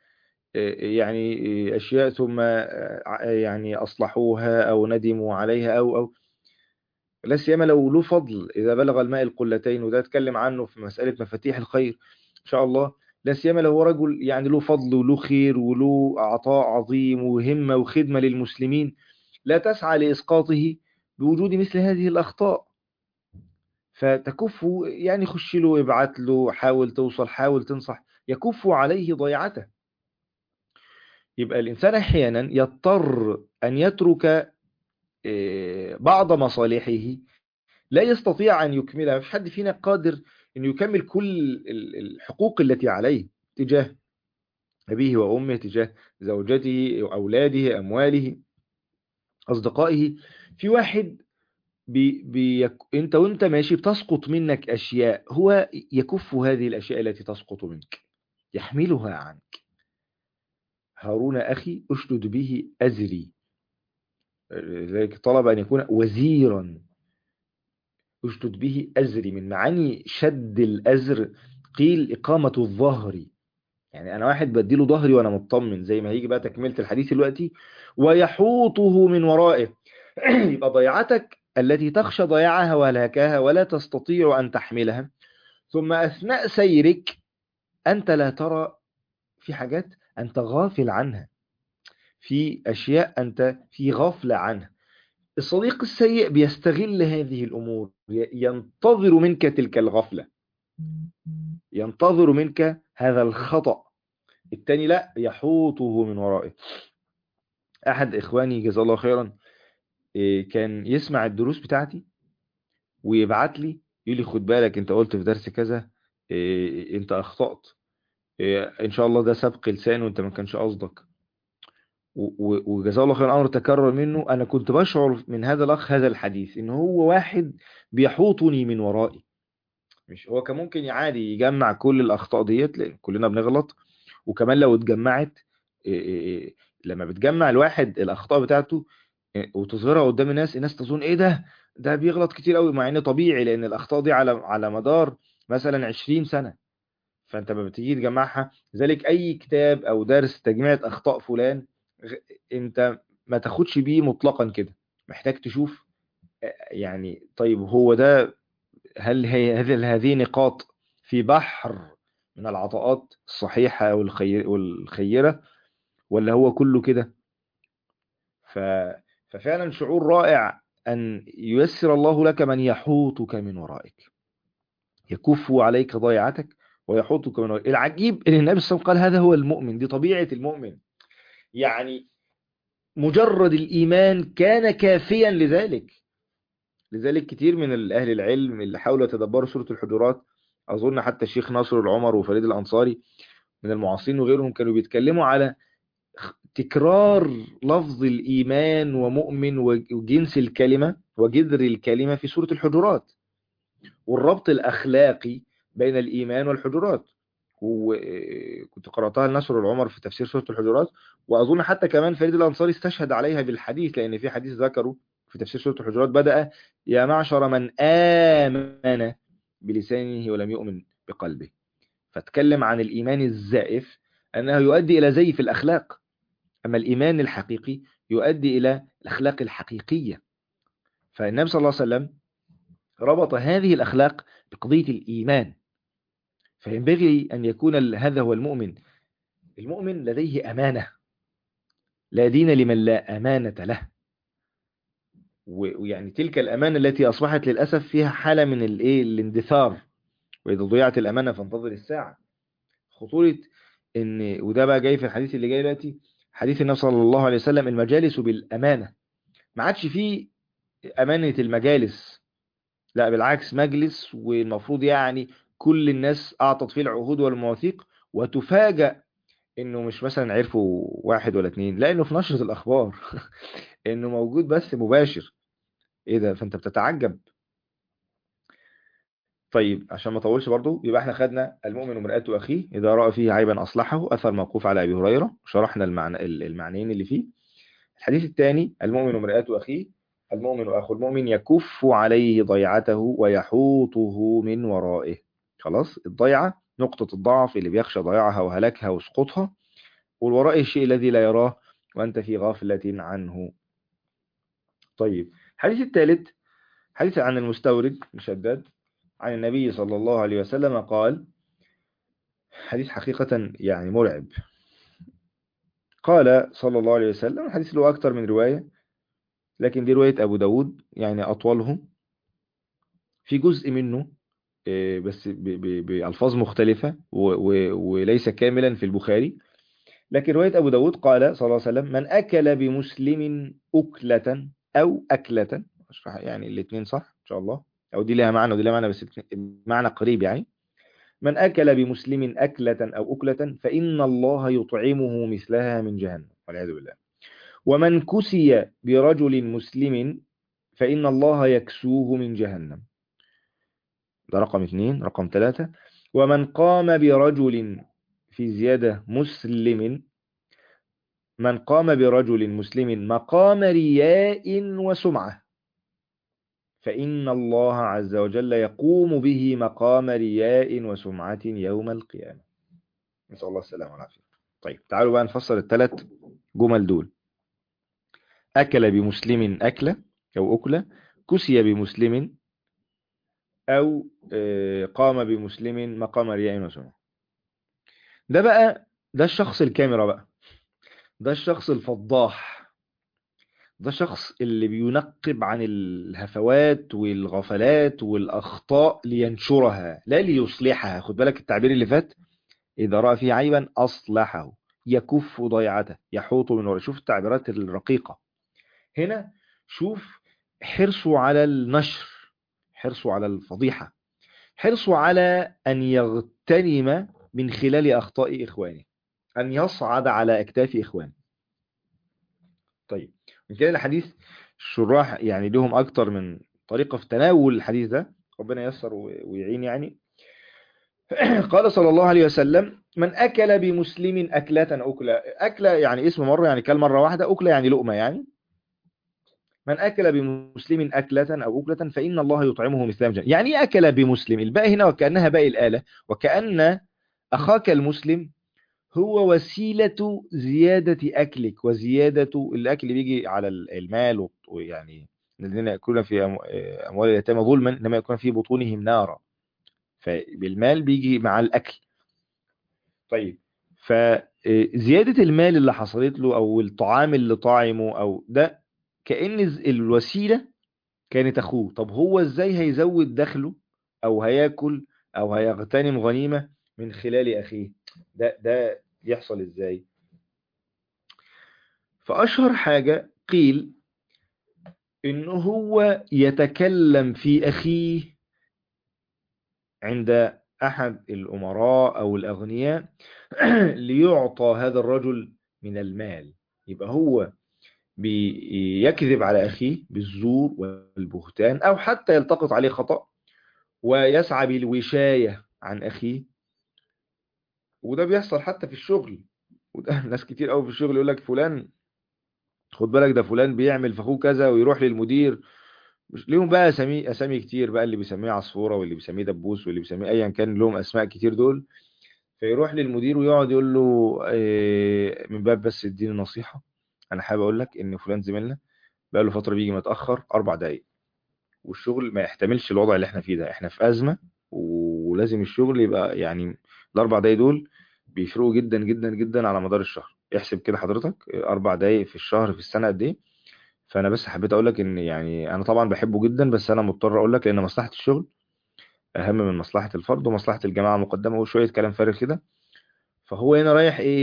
يعني أشياء ثم يعني أصلحوها أو ندموا عليها أو أو لا سيما لو له فضل إذا بلغ الماء القلتين وده اتكلم عنه في مسألة مفاتيح الخير إن شاء الله لا سيما لو هو رجل يعني له فضل وله خير وله عطاء عظيم وهمة وخدمة للمسلمين لا تسعى لإسقاطه بوجود مثل هذه الأخطاء فتكف يعني خش له ابعت له حاول توصل حاول تنصح يكف عليه ضيعته يبقى الإنسان أحيانا يضطر أن يترك بعض مصالحه لا يستطيع أن يكملها مفيش حد فينا قادر أن يكمل كل الحقوق التي عليه تجاه أبيه وأمه تجاه زوجته أولاده أمواله أصدقائه في واحد بي بي أنت وأنت ماشي بتسقط منك أشياء هو يكف هذه الأشياء التي تسقط منك يحملها عنك هارون أخي أشدد به أزري لذلك طلب أن يكون وزيرا أشدد به أزري من معاني شد الأزر قيل إقامة الظهر يعني أنا واحد بديله ظهري وأنا مطمن زي ما هيجي بقى تكملة الحديث دلوقتي ويحوطه من ورائه يبقى ضيعتك التي تخشى ضياعها وهلاكها ولا تستطيع أن تحملها ثم أثناء سيرك أنت لا ترى في حاجات أنت غافل عنها في أشياء أنت في غفلة عنها الصديق السيء بيستغل هذه الأمور ينتظر منك تلك الغفلة ينتظر منك هذا الخطأ التاني لا يحوطه من ورائه أحد إخواني جزاه الله خيرا كان يسمع الدروس بتاعتي ويبعت لي يقول لي خد بالك انت قلت في درس كذا انت أخطأت ان شاء الله ده سبق لسان وانت ما كانش قصدك وجزاه الله خير امر تكرر منه انا كنت بشعر من هذا الاخ هذا الحديث ان هو واحد بيحوطني من ورائي مش هو كان ممكن عادي يجمع كل الاخطاء ديت لان كلنا بنغلط وكمان لو اتجمعت لما بتجمع الواحد الاخطاء بتاعته وتظهرها قدام الناس الناس تظن ايه ده ده بيغلط كتير قوي مع انه طبيعي لان الاخطاء دي على على مدار مثلا 20 سنه فانت لما بتيجي تجمعها لذلك اي كتاب او درس تجميع اخطاء فلان انت ما تاخدش بيه مطلقا كده محتاج تشوف يعني طيب هو ده هل هي هذه نقاط في بحر من العطاءات الصحيحة والخيرة ولا هو كله كده ف... ففعلا شعور رائع أن ييسر الله لك من يحوطك من ورائك يكف عليك ضيعتك ويحوطك من ورائك العجيب أن النبي صلى الله عليه وسلم قال هذا هو المؤمن دي طبيعة المؤمن يعني مجرد الإيمان كان كافيا لذلك لذلك كتير من أهل العلم اللي حاولوا يتدبروا سورة الحجرات أظن حتى الشيخ ناصر العمر وفريد الأنصاري من المعاصرين وغيرهم كانوا بيتكلموا على تكرار لفظ الإيمان ومؤمن وجنس الكلمة وجذر الكلمة في سورة الحجرات والربط الأخلاقي بين الإيمان والحجرات وكنت قرأتها لنصر العمر في تفسير سورة الحجرات وأظن حتى كمان فريد الأنصاري استشهد عليها بالحديث لأن في حديث ذكره في تفسير سورة الحجرات بدأ يا معشر من آمن بلسانه ولم يؤمن بقلبه فاتكلم عن الإيمان الزائف أنه يؤدي إلى زيف الأخلاق أما الإيمان الحقيقي يؤدي إلى الأخلاق الحقيقية فالنبي صلى الله عليه وسلم ربط هذه الأخلاق بقضية الإيمان فينبغي أن يكون هذا هو المؤمن المؤمن لديه أمانة لا دين لمن لا أمانة له ويعني تلك الأمانة التي أصبحت للأسف فيها حالة من الإيه الاندثار وإذا ضيعت الأمانة فانتظر الساعة خطورة إن وده بقى جاي في الحديث اللي جاي دلوقتي حديث النبي صلى الله عليه وسلم المجالس بالأمانة ما عادش فيه أمانة المجالس لا بالعكس مجلس والمفروض يعني كل الناس أعطت فيه العهود والمواثيق وتفاجأ إنه مش مثلا عرفوا واحد ولا اتنين لا إنه في نشرة الأخبار إنه موجود بس مباشر إيه ده فأنت بتتعجب طيب عشان ما اطولش برضو يبقى احنا خدنا المؤمن ومرآة أخيه إذا رأى فيه عيبا أصلحه أثر موقوف على أبي هريرة شرحنا المعنى المعنيين اللي فيه الحديث الثاني المؤمن ومرآة أخيه المؤمن أخو المؤمن يكف عليه ضيعته ويحوطه من ورائه خلاص الضيعة نقطة الضعف اللي بيخشى ضياعها وهلاكها وسقوطها والوراء الشيء الذي لا يراه وأنت في غافلة عنه طيب الحديث الثالث حديث عن المستورد مشدد عن النبي صلى الله عليه وسلم قال حديث حقيقة يعني مرعب قال صلى الله عليه وسلم الحديث له أكثر من رواية لكن دي رواية أبو داود يعني أطولهم في جزء منه بس بألفاظ مختلفة وليس كاملا في البخاري لكن رواية أبو داود قال صلى الله عليه وسلم من أكل بمسلم أكلة أو أكلة يعني الاثنين صح إن شاء الله أو دي لها معنى ودي لها معنى بس معنى قريب يعني من أكل بمسلم أكلة أو أكلة فإن الله يطعمه مثلها من جهنم والعياذ بالله ومن كسي برجل مسلم فإن الله يكسوه من جهنم ده رقم اثنين رقم ثلاثة ومن قام برجل في زيادة مسلم من قام برجل مسلم مقام رياء وسمعة فإن الله عز وجل يقوم به مقام رياء وسمعة يوم القيامة نسأل الله السلامة والعافية طيب تعالوا بقى نفسر الثلاث جمل دول أكل بمسلم أكلة أو أكلة كسي بمسلم أو قام بمسلم مقام رياء وسمعة ده بقى ده الشخص الكاميرا بقى ده الشخص الفضاح ده شخص اللي بينقب عن الهفوات والغفلات والأخطاء لينشرها لا ليصلحها خد بالك التعبير اللي فات إذا رأى فيه عيبا أصلحه يكف ضيعته يحوط من وراء شوف التعبيرات الرقيقة هنا شوف حرصه على النشر حرصه على الفضيحة حرصه على أن يغتنم من خلال أخطاء إخوانه أن يصعد على أكتاف إخوانه طيب من كده الحديث الشراح يعني لهم أكتر من طريقة في تناول الحديث ده ربنا يسر ويعين يعني قال صلى الله عليه وسلم من أكل بمسلم أكلة أكلة أكلة يعني اسم مرة يعني كل مرة واحدة أكلة يعني لقمة يعني من أكل بمسلم أكلة أو أكلة فإن الله يطعمه مثلها جنة يعني أكل بمسلم الباء هنا وكأنها باء الآلة وكأن أخاك المسلم هو وسيلة زيادة أكلك وزيادة الأكل بيجي على المال ويعني الذين يأكلون في أموال اليتامى ظلما إنما يكون في بطونهم نارا فبالمال بيجي مع الأكل طيب فزيادة المال اللي حصلت له أو الطعام اللي طعمه أو ده كأن الوسيلة كانت أخوه طب هو إزاي هيزود دخله أو هياكل أو هيغتنم غنيمة من خلال أخيه ده ده يحصل إزاي فأشهر حاجة قيل إنه هو يتكلم في أخيه عند أحد الأمراء أو الأغنياء ليعطى هذا الرجل من المال يبقى هو بيكذب على أخيه بالزور والبهتان أو حتى يلتقط عليه خطأ ويسعى بالوشاية عن أخيه وده بيحصل حتى في الشغل وده ناس كتير قوي في الشغل يقول لك فلان خد بالك ده فلان بيعمل في اخوه كذا ويروح للمدير مش ليهم بقى اسامي اسامي كتير بقى اللي بيسميه عصفوره واللي بيسميه دبوس واللي بيسميه ايا كان لهم اسماء كتير دول فيروح للمدير ويقعد يقول له إيه من باب بس اديني نصيحه انا حابب اقول لك ان فلان زميلنا بقى له فتره بيجي متاخر اربع دقايق والشغل ما يحتملش الوضع اللي احنا فيه ده احنا في ازمه ولازم الشغل يبقى يعني الاربع دقايق دول بيفرقوا جدا جدا جدا على مدار الشهر احسب كده حضرتك اربع دقايق في الشهر في السنه قد ايه فانا بس حبيت اقول لك ان يعني انا طبعا بحبه جدا بس انا مضطر اقول لك لان مصلحه الشغل اهم من مصلحه الفرد ومصلحه الجماعه مقدمه وشويه كلام فارغ كده فهو هنا رايح ايه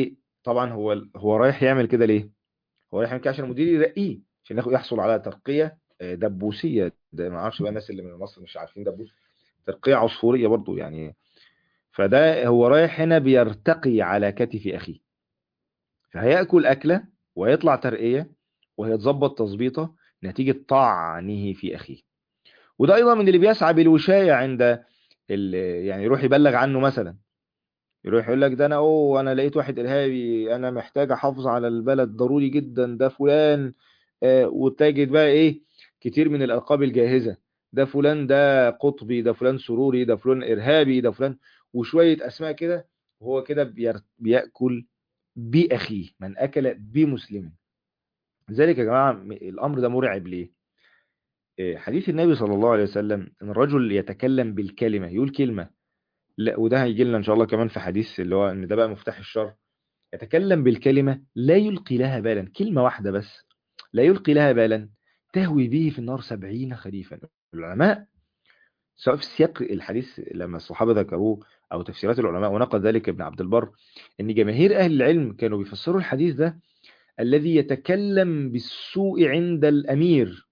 طبعا هو هو رايح يعمل كده ليه هو رايح يعمل كده عشان المدير يرقيه عشان ياخد يحصل على ترقية آه، دبوسية ده ما اعرفش بقى الناس اللي من مصر مش عارفين دبوس ترقية عصفورية برضو يعني فده هو رايح هنا بيرتقي على كتف أخيه فهيأكل أكلة ويطلع ترقية وهيتظبط تظبيطة نتيجة طعنه في أخيه وده أيضا من اللي بيسعى بالوشاية عند ال... يعني يروح يبلغ عنه مثلا يروح يقول لك ده أنا أوه أنا لقيت واحد إرهابي أنا محتاج أحافظ على البلد ضروري جدا ده فلان آه وتجد بقى إيه كتير من الألقاب الجاهزة ده فلان ده قطبي ده فلان سروري ده فلان إرهابي ده فلان وشوية أسماء كده وهو كده بير... بيأكل بأخيه من أكل بمسلم لذلك يا جماعة الأمر ده مرعب ليه إيه، حديث النبي صلى الله عليه وسلم ان الرجل يتكلم بالكلمة يقول كلمة لا وده هيجي لنا ان شاء الله كمان في حديث اللي هو ان ده بقى مفتاح الشر يتكلم بالكلمة لا يلقي لها بالا كلمة واحدة بس لا يلقي لها بالا تهوي به في النار سبعين خريفا العلماء سواء في سياق الحديث لما الصحابة ذكروه أو تفسيرات العلماء ونقل ذلك ابن عبد البر أن جماهير أهل العلم كانوا بيفسروا الحديث ده الذي يتكلم بالسوء عند الأمير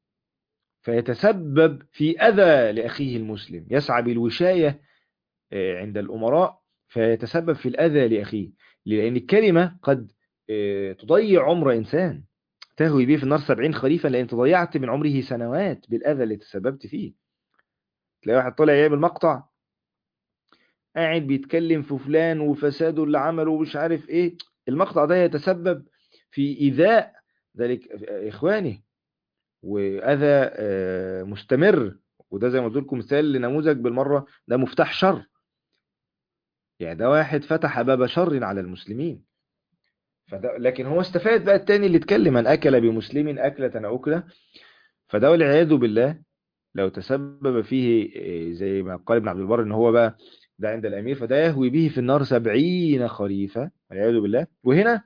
فيتسبب في أذى لأخيه المسلم يسعى بالوشاية آه، عند الأمراء فيتسبب في الأذى لأخيه لأن الكلمة قد آه، تضيع عمر إنسان تهوي به في النار سبعين خريفا لأن تضيعت من عمره سنوات بالأذى اللي تسببت فيه تلاقي واحد طالع يعمل مقطع قاعد بيتكلم في فلان وفساده اللي عمله ومش عارف ايه المقطع ده يتسبب في إيذاء ذلك إخوانه وأذى آه، مستمر وده زي ما قلت لكم مثال لنموذج بالمرة ده مفتاح شر يعني ده واحد فتح باب شر على المسلمين فده لكن هو استفاد بقى التاني اللي اتكلم من أكل بمسلم أكلة أو أكلة فده والعياذ بالله لو تسبب فيه آه، زي ما قال ابن عبد البر ان هو بقى ده عند الأمير فده يهوي به في النار سبعين خريفة والعياذ بالله وهنا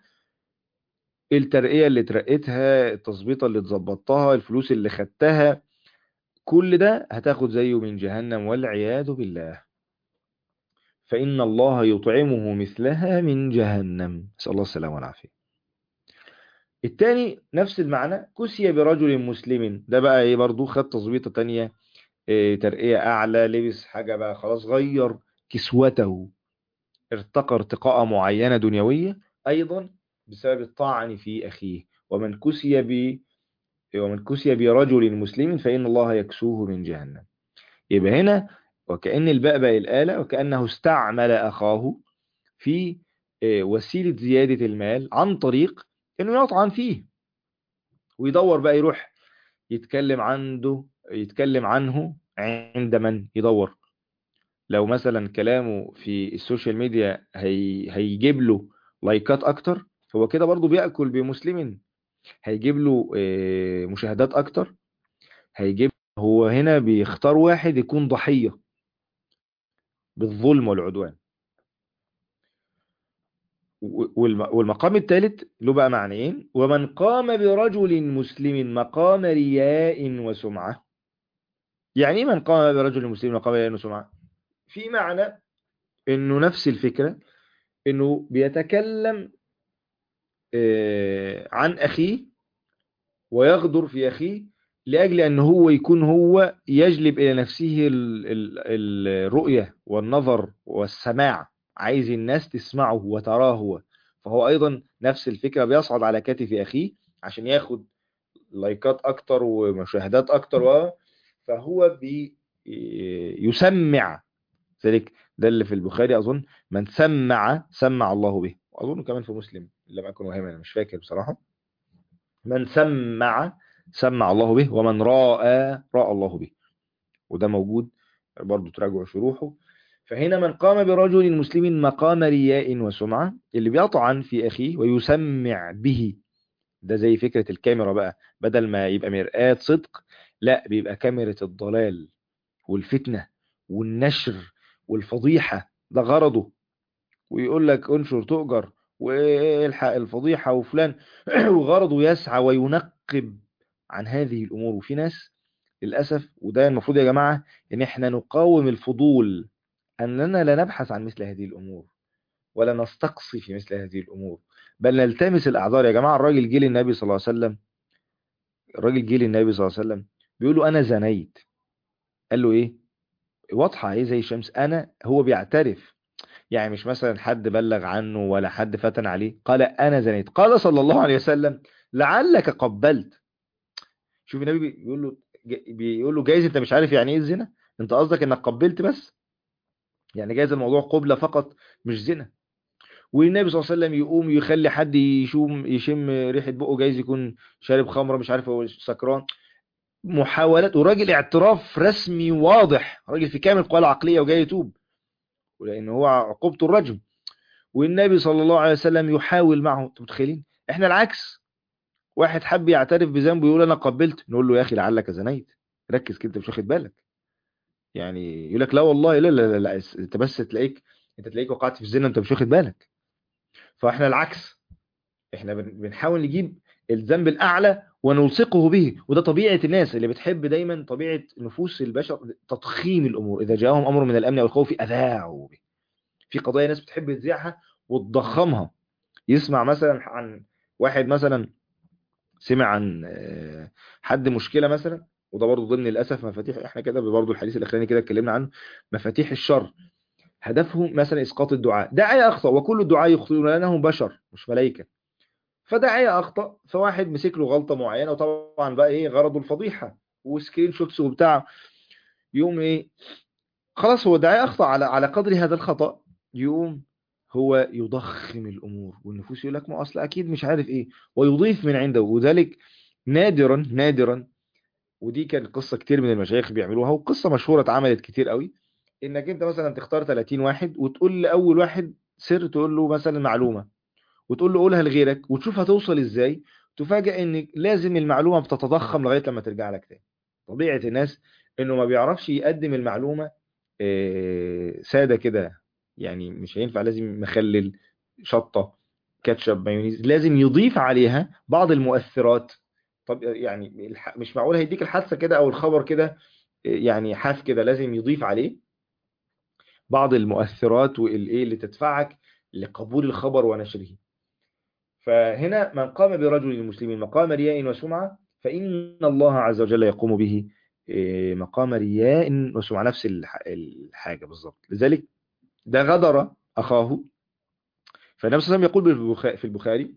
الترقية اللي ترقيتها التظبيطة اللي تظبطتها الفلوس اللي خدتها كل ده هتاخد زيه من جهنم والعياذ بالله فإن الله يطعمه مثلها من جهنم نسأل الله السلامة والعافية التاني نفس المعنى كسي برجل مسلم ده بقى ايه برضو خد تظبيطة تانية إيه ترقية أعلى لبس حاجة بقى خلاص غير كسوته ارتقى ارتقاء معينة دنيوية أيضا بسبب الطعن في أخيه ومن كسي ب ومن كسي برجل مسلم فإن الله يكسوه من جهنم يبقى هنا وكأن الباء بقى الآلة وكأنه استعمل أخاه في آه، وسيلة زيادة المال عن طريق إنه يطعن فيه ويدور بقى يروح يتكلم عنده يتكلم عنه عند من يدور لو مثلا كلامه في السوشيال ميديا هي هيجيب له لايكات اكتر هو كده برضو بيأكل بمسلم هيجيب له آه، مشاهدات اكتر هيجيب هو هنا بيختار واحد يكون ضحية بالظلم والعدوان و- والم- والمقام الثالث له بقى معنيين ومن قام برجل مسلم مقام رياء وسمعة يعني ايه من قام برجل مسلم مقام رياء وسمعة في معنى انه نفس الفكرة انه بيتكلم آه، عن اخيه ويغدر في اخيه لاجل ان هو يكون هو يجلب الى نفسه ال- ال- الرؤية والنظر والسماع عايز الناس تسمعه وتراه هو فهو ايضا نفس الفكرة بيصعد على كتف اخيه عشان ياخد لايكات اكتر ومشاهدات اكتر و فهو بي يسمع ذلك ده اللي في البخاري اظن من سمع سمع الله به واظن كمان في مسلم لم اكن وهما انا مش فاكر بصراحة من سمع سمع الله به ومن راى راى الله به وده موجود برضو تراجعوا شروحه فهنا من قام برجل مسلم مقام رياء وسمعة اللي بيطعن في أخيه ويسمع به ده زي فكرة الكاميرا بقى بدل ما يبقى مرآة صدق لا بيبقى كاميرا الضلال والفتنة والنشر والفضيحة ده غرضه ويقول لك انشر تؤجر والحق الفضيحة وفلان وغرضه يسعى وينقب عن هذه الأمور وفي ناس للأسف وده المفروض يا جماعة ان احنا نقاوم الفضول أننا لا نبحث عن مثل هذه الأمور ولا نستقصي في مثل هذه الأمور بل نلتمس الاعذار يا جماعه الراجل جه للنبي صلى الله عليه وسلم الراجل جه للنبي صلى الله عليه وسلم بيقول له انا زنيت قال له ايه واضحه ايه زي الشمس انا هو بيعترف يعني مش مثلا حد بلغ عنه ولا حد فتن عليه قال انا زنيت قال صلى الله عليه وسلم لعلك قبلت شوف النبي بيقول له بيقول له جايز انت مش عارف يعني ايه الزنا انت قصدك انك قبلت بس يعني جايز الموضوع قبلة فقط مش زنا والنبي صلى الله عليه وسلم يقوم يخلي حد يشوم يشم ريحة بقه جايز يكون شارب خمرة مش عارف هو سكران محاولات وراجل اعتراف رسمي واضح راجل في كامل قوى العقلية وجاي يتوب ولأن هو عقوبته الرجم والنبي صلى الله عليه وسلم يحاول معه انتوا متخيلين احنا العكس واحد حب يعترف بذنبه يقول انا قبلت نقول له يا اخي لعلك زنيت ركز كده مش واخد بالك يعني يقول لك لا والله لا لا لا, لا. انت بس تلاقيك انت تلاقيك وقعت في الزنا انت مش واخد بالك فاحنا العكس احنا بنحاول نجيب الذنب الاعلى ونلصقه به وده طبيعه الناس اللي بتحب دايما طبيعه نفوس البشر تضخيم الامور اذا جاءهم امر من الامن او الخوف اذاعوا به في قضايا ناس بتحب تذيعها وتضخمها يسمع مثلا عن واحد مثلا سمع عن حد مشكله مثلا وده برضه ضمن للاسف مفاتيح احنا كده برضه الحديث الاخراني كده اتكلمنا عنه مفاتيح الشر هدفهم مثلا اسقاط الدعاء داعية اخطا وكل الدعاء يخطئون لانهم بشر مش ملائكه فداعية اخطا فواحد مسك له غلطه معينه وطبعا بقى ايه غرضه الفضيحه وسكرين شوتس وبتاع يقوم ايه خلاص هو داعية اخطا على على قدر هذا الخطا يقوم هو يضخم الامور والنفوس يقول لك ما اصل اكيد مش عارف ايه ويضيف من عنده وذلك نادرا نادرا ودي كان قصة كتير من المشايخ بيعملوها وقصة مشهورة اتعملت كتير قوي انك انت مثلا تختار 30 واحد وتقول لأول واحد سر تقول له مثلا معلومة وتقول له قولها لغيرك وتشوف هتوصل ازاي تفاجئ ان لازم المعلومة بتتضخم لغاية لما ترجع لك تاني طبيعة الناس انه ما بيعرفش يقدم المعلومة سادة كده يعني مش هينفع لازم مخلل شطة كاتشب مايونيز لازم يضيف عليها بعض المؤثرات طب يعني مش معقول هيديك الحادثه كده او الخبر كده يعني حاف كده لازم يضيف عليه بعض المؤثرات والايه اللي تدفعك لقبول الخبر ونشره فهنا من قام برجل المسلمين مقام رياء وسمعه فان الله عز وجل يقوم به مقام رياء وسمعه نفس الحاجه بالظبط لذلك ده غدر اخاه فالنبي صلى الله عليه وسلم يقول في البخاري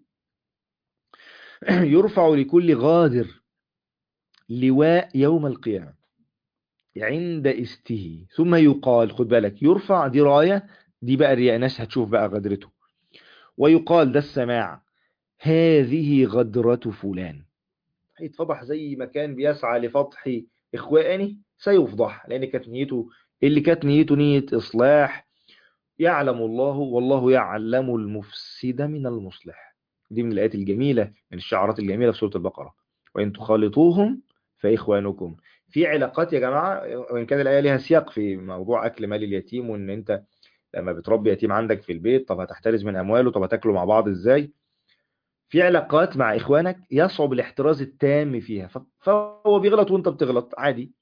يرفع لكل غادر لواء يوم القيامة عند استه ثم يقال خد بالك يرفع دي راية دي بقى الرياء ناس هتشوف بقى غدرته ويقال ده السماع هذه غدرة فلان هيتفضح زي ما كان بيسعى لفضح إخوانه سيفضح لأن كانت نيته اللي كانت نيته نية إصلاح يعلم الله والله يعلم المفسد من المصلح دي من الآيات الجميلة من الشعارات الجميلة في سورة البقرة وإن تخالطوهم فإخوانكم في علاقات يا جماعة وإن كان الآية لها سياق في موضوع أكل مال اليتيم وإن أنت لما بتربي يتيم عندك في البيت طب هتحترز من أمواله طب هتاكلوا مع بعض إزاي في علاقات مع إخوانك يصعب الاحتراز التام فيها فهو بيغلط وأنت بتغلط عادي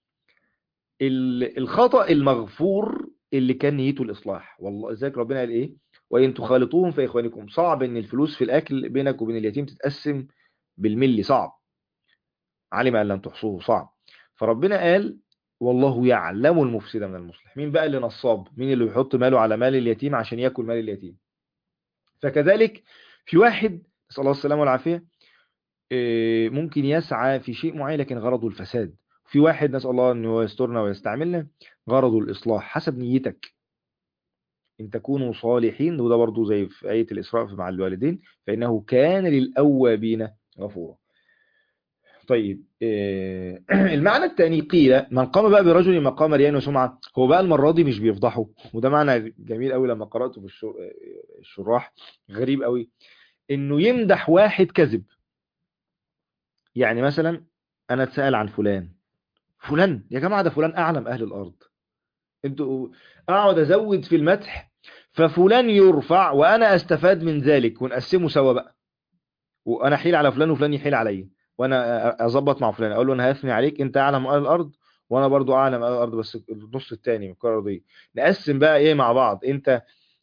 الخطأ المغفور اللي كان نيته الإصلاح والله ازيك ربنا قال إيه وإن تخالطوهم فإخوانكم صعب إن الفلوس في الأكل بينك وبين اليتيم تتقسم بالملي صعب علم أن لن تحصوه صعب فربنا قال والله يعلم المفسد من المصلح مين بقى اللي نصاب مين اللي بيحط ماله على مال اليتيم عشان يأكل مال اليتيم فكذلك في واحد نسأل الله السلامة والعافية ممكن يسعى في شيء معين لكن غرضه الفساد في واحد نسأل الله أنه يسترنا ويستعملنا غرضه الإصلاح حسب نيتك إن تكونوا صالحين وده برضو زي في آية الإسراء مع الوالدين فإنه كان للأوابين غفورا طيب المعنى الثاني قيل من قام بقى برجل مقام ريان وسمعة هو بقى المرة دي مش بيفضحه وده معنى جميل قوي لما قرأته في الشراح غريب قوي انه يمدح واحد كذب يعني مثلا انا اتسأل عن فلان فلان يا جماعة ده فلان اعلم اهل الارض انتوا اقعد ازود في المدح ففلان يرفع وانا استفاد من ذلك ونقسمه سوا بقى وانا حيل على فلان وفلان يحيل عليا وانا اظبط مع فلان اقول له انا هثني عليك انت اعلم اهل الارض وانا برضو اعلم اهل الارض بس النص الثاني من القاره دي نقسم بقى ايه مع بعض انت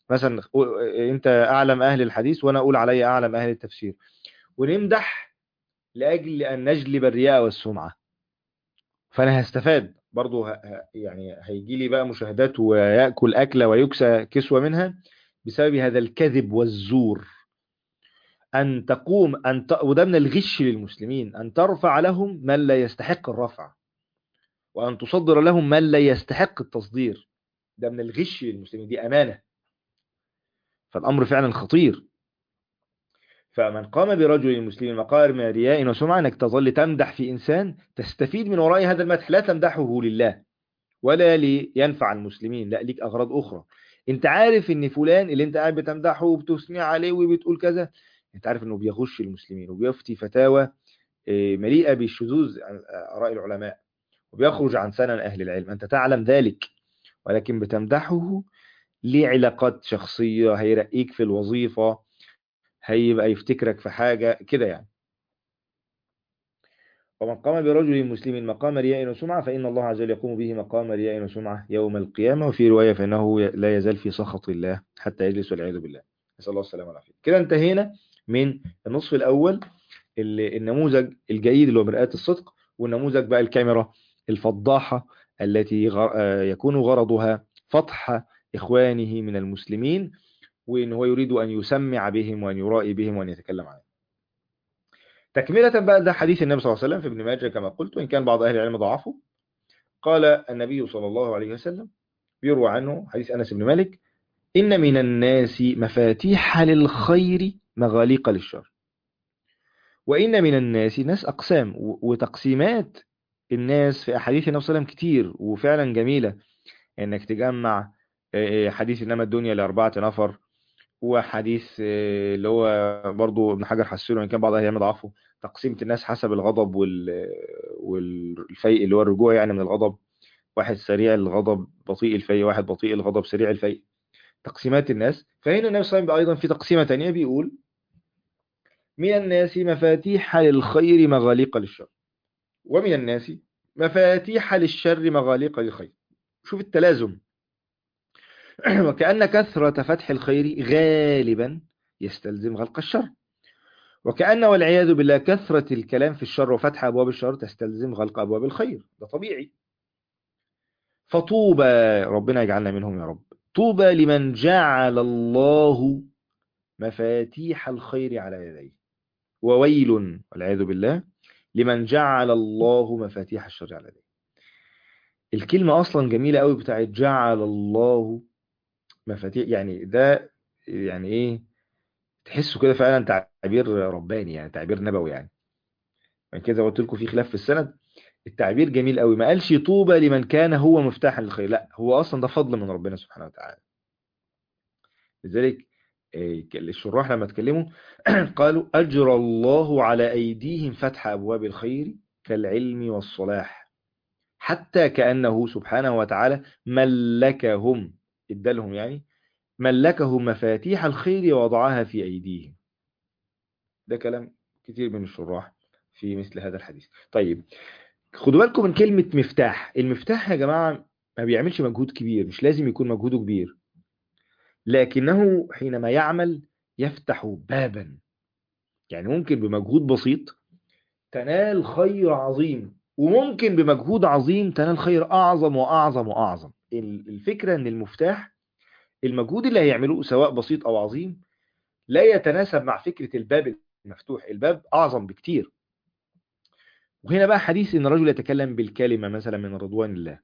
مثلا انت اعلم اهل الحديث وانا اقول علي اعلم اهل التفسير ونمدح لاجل ان نجلب الرياء والسمعه فانا هستفاد برضو ه... ه- يعني هيجي لي بقى مشاهدات وياكل اكله ويكسى كسوه منها بسبب هذا الكذب والزور ان تقوم ان ت... وده من الغش للمسلمين ان ترفع لهم من لا يستحق الرفع وان تصدر لهم من لا يستحق التصدير ده من الغش للمسلمين دي امانه فالامر فعلا خطير فمن قام برجل مسلم مقام رياء وسمعة انك تظل تمدح في انسان تستفيد من وراء هذا المدح لا تمدحه لله ولا لينفع المسلمين لا ليك اغراض اخرى انت عارف ان فلان اللي انت قاعد بتمدحه وبتثني عليه وبتقول كذا انت عارف انه بيغش المسلمين وبيفتي فتاوى آه، مليئة بالشذوذ عن آراء العلماء وبيخرج عن سنن اهل العلم انت تعلم ذلك ولكن بتمدحه ليه علاقات شخصية هيرقيك في الوظيفة هيبقى يفتكرك في حاجة كده يعني ومن قام برجل مسلم مقام رياء وسمعة فإن الله عز وجل يقوم به مقام رياء وسمعة يوم القيامة وفي رواية فإنه لا يزال في سخط الله حتى يجلس والعياذ بالله نسأل الله السلامة والعافية كده انتهينا من النصف الأول اللي النموذج الجيد اللي هو مرآة الصدق والنموذج بقى الكاميرا الفضاحة التي غ- آه، يكون غرضها فضح إخوانه من المسلمين وإن هو يريد أن يسمع بهم وأن يرائي بهم وأن يتكلم عنهم تكملة بقى ده حديث النبي صلى الله عليه وسلم في ابن ماجه كما قلت وإن كان بعض أهل العلم ضعفه قال النبي صلى الله عليه وسلم يروى عنه حديث أنس بن مالك إن من الناس مفاتيح للخير مغاليق للشر وإن من الناس ناس أقسام و- وتقسيمات الناس في أحاديث النبي صلى الله عليه وسلم كتير وفعلا جميلة إنك تجمع آه، حديث إنما الدنيا لأربعة نفر وحديث آه، اللي هو برضو ابن حجر حسنه وإن كان بعض أهل العلم ضعفه تقسيمة الناس حسب الغضب وال... والفيء اللي هو الرجوع يعني من الغضب واحد سريع الغضب بطيء الفيء واحد بطيء الغضب سريع الفيء تقسيمات الناس فهنا النبي صلى الله عليه وسلم أيضا في تقسيمة تانية بيقول من الناس مفاتيح للخير مغاليق للشر ومن الناس مفاتيح للشر مغاليق للخير شوف التلازم وكأن كثرة فتح الخير غالبا يستلزم غلق الشر وكأن والعياذ بالله كثرة الكلام في الشر وفتح أبواب الشر تستلزم غلق أبواب الخير ده طبيعي فطوبى ربنا يجعلنا منهم يا رب طوبى لمن جعل الله مفاتيح الخير على يديه وويل والعياذ بالله لمن جعل الله مفاتيح الشر على يديه الكلمة أصلا جميلة قوي بتاعت جعل الله مفاتيح يعني ده يعني إيه تحسه كده فعلا تعبير رباني يعني تعبير نبوي يعني من كده قلت لكم في خلاف في السند التعبير جميل قوي ما قالش طوبى لمن كان هو مفتاحا للخير لا هو اصلا ده فضل من ربنا سبحانه وتعالى لذلك إيه، الشراح لما اتكلموا قالوا اجرى الله على ايديهم فتح ابواب الخير كالعلم والصلاح حتى كانه سبحانه وتعالى ملكهم ادالهم يعني ملكهم مفاتيح الخير ووضعها في ايديهم ده كلام كتير من الشراح في مثل هذا الحديث طيب خدوا بالكم من كلمة مفتاح المفتاح يا جماعة ما بيعملش مجهود كبير مش لازم يكون مجهوده كبير لكنه حينما يعمل يفتح بابا يعني ممكن بمجهود بسيط تنال خير عظيم وممكن بمجهود عظيم تنال خير أعظم وأعظم وأعظم ال- الفكرة أن المفتاح المجهود اللي هيعملوه سواء بسيط أو عظيم لا يتناسب مع فكرة الباب المفتوح الباب أعظم بكتير وهنا بقى حديث ان الرجل يتكلم بالكلمة مثلا من رضوان الله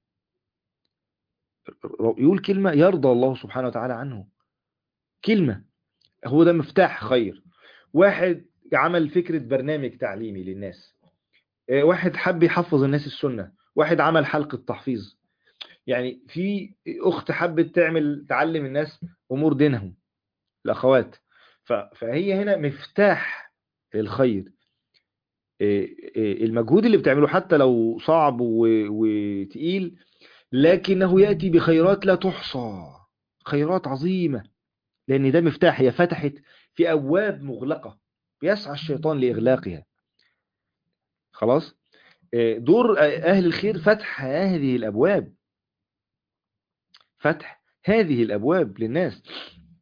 يقول كلمة يرضى الله سبحانه وتعالى عنه كلمة هو ده مفتاح خير واحد عمل فكرة برنامج تعليمي للناس آه، واحد حب يحفظ الناس السنة واحد عمل حلقة تحفيظ يعني في أخت حبت تعمل تعلم الناس أمور دينهم الأخوات ف- فهي هنا مفتاح الخير إيه إيه المجهود اللي بتعمله حتى لو صعب و- وتقيل لكنه يأتي بخيرات لا تحصى خيرات عظيمة لأن ده مفتاح هي فتحت في أبواب مغلقة يسعى الشيطان لإغلاقها خلاص إيه دور أهل الخير فتح هذه الأبواب فتح هذه الأبواب للناس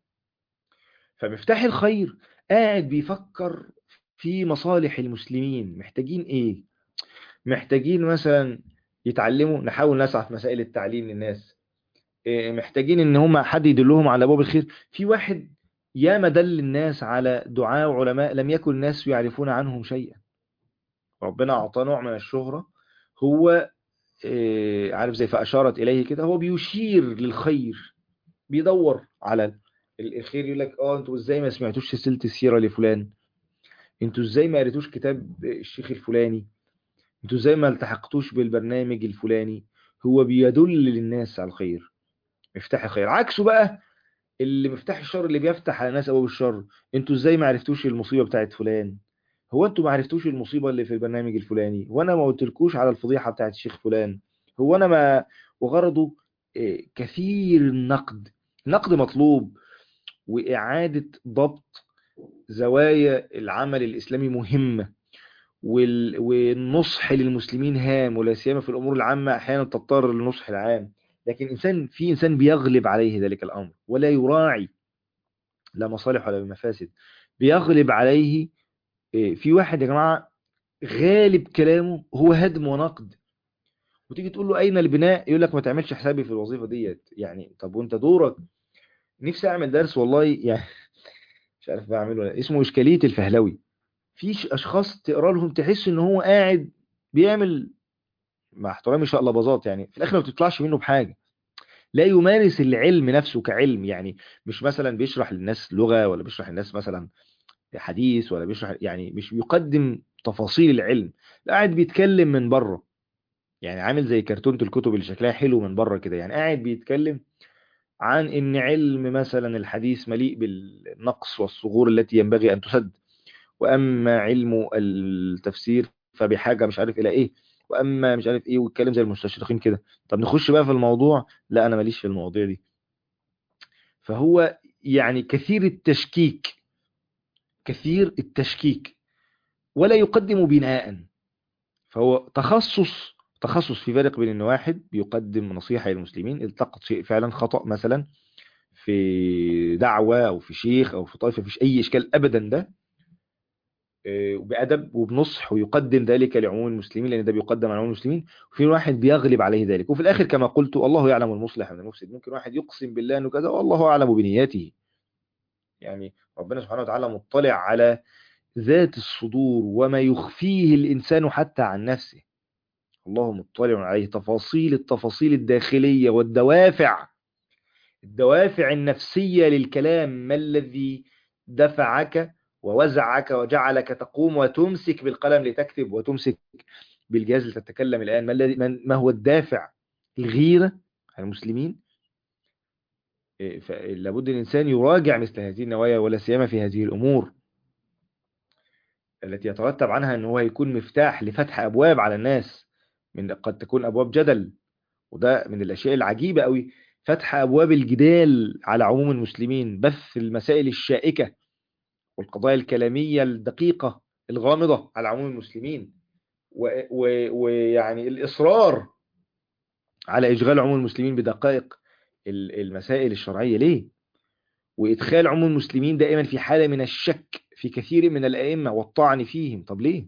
فمفتاح الخير قاعد بيفكر في مصالح المسلمين محتاجين ايه محتاجين مثلا يتعلموا نحاول نسعى في مسائل التعليم للناس إيه، محتاجين ان هم حد يدلهم على ابواب الخير في واحد ياما دل الناس على دعاء وعلماء لم يكن الناس يعرفون عنهم شيئا ربنا اعطاه نوع من الشهرة هو إيه، عارف زي فأشارت إليه كده هو بيشير للخير بيدور على ال- الخير يقول لك اه انتوا ازاي ما سمعتوش سلسلة السيرة لفلان انتوا ازاي ما قريتوش كتاب الشيخ الفلاني انتوا ازاي ما التحقتوش بالبرنامج الفلاني هو بيدل للناس على الخير مفتاح الخير عكسه بقى اللي مفتاح الشر اللي بيفتح على الناس ابواب الشر انتوا ازاي ما عرفتوش المصيبة بتاعت فلان هو انتوا ما عرفتوش المصيبة اللي في البرنامج الفلاني وانا ما قلتلكوش على الفضيحة بتاعت الشيخ فلان هو انا ما وغرضه إيه، كثير النقد نقد مطلوب وإعادة ضبط زوايا العمل الإسلامي مهمة وال... والنصح للمسلمين هام ولا سيما في الأمور العامة أحيانا تضطر للنصح العام لكن إنسان في إنسان بيغلب عليه ذلك الأمر ولا يراعي لا مصالح ولا مفاسد بيغلب عليه إيه، في واحد يا جماعة غالب كلامه هو هدم ونقد وتيجي تقول له أين البناء يقول لك ما تعملش حسابي في الوظيفة ديت يعني طب وانت دورك نفسي أعمل درس والله يعني مش عارف بعمله ولا اسمه إشكالية الفهلوي في ش- أشخاص تقرا لهم تحس إن هو قاعد بيعمل مع احترامي شقلباظات يعني في الآخر ما بتطلعش منه بحاجة لا يمارس العلم نفسه كعلم يعني مش مثلا بيشرح للناس لغة ولا بيشرح للناس مثلا حديث ولا بيشرح يعني مش بيقدم تفاصيل العلم لا قاعد بيتكلم من بره يعني عامل زي كرتونة الكتب اللي شكلها حلو من بره كده يعني قاعد بيتكلم عن ان علم مثلا الحديث مليء بالنقص والثغور التي ينبغي ان تسد واما علم التفسير فبحاجة مش عارف الى ايه واما مش عارف ايه ويتكلم زي المستشرقين كده طب نخش بقى في الموضوع لا انا ماليش في المواضيع دي فهو يعني كثير التشكيك كثير التشكيك ولا يقدم بناء فهو تخصص تخصص في فرق بين ان واحد بيقدم نصيحة للمسلمين التقط شيء فعلا خطأ مثلا في دعوة او في شيخ او في طائفة مفيش اي اشكال ابدا ده آه، وبأدب وبنصح ويقدم ذلك لعموم المسلمين لأن ده بيقدم على عموم المسلمين وفي واحد بيغلب عليه ذلك وفي الآخر كما قلت الله يعلم المصلح من المفسد ممكن واحد يقسم بالله أنه كذا والله أعلم بنياته يعني ربنا سبحانه وتعالى مطلع على ذات الصدور وما يخفيه الإنسان حتى عن نفسه الله مطلع عليه تفاصيل التفاصيل الداخلية والدوافع الدوافع النفسية للكلام ما الذي دفعك ووزعك وجعلك تقوم وتمسك بالقلم لتكتب وتمسك بالجهاز لتتكلم الآن ما, الذي ما- ما هو الدافع الغيرة على المسلمين إيه، فلابد الإنسان يراجع مثل هذه النوايا ولا سيما في هذه الأمور التي يترتب عنها أنه هو يكون مفتاح لفتح أبواب على الناس من قد تكون أبواب جدل وده من الأشياء العجيبة قوي فتح أبواب الجدال على عموم المسلمين بث المسائل الشائكة والقضايا الكلامية الدقيقة الغامضة على عموم المسلمين و- و- ويعني الإصرار على إشغال عموم المسلمين بدقائق ال- المسائل الشرعية ليه؟ وإدخال عموم المسلمين دائما في حالة من الشك في كثير من الأئمة والطعن فيهم طب ليه؟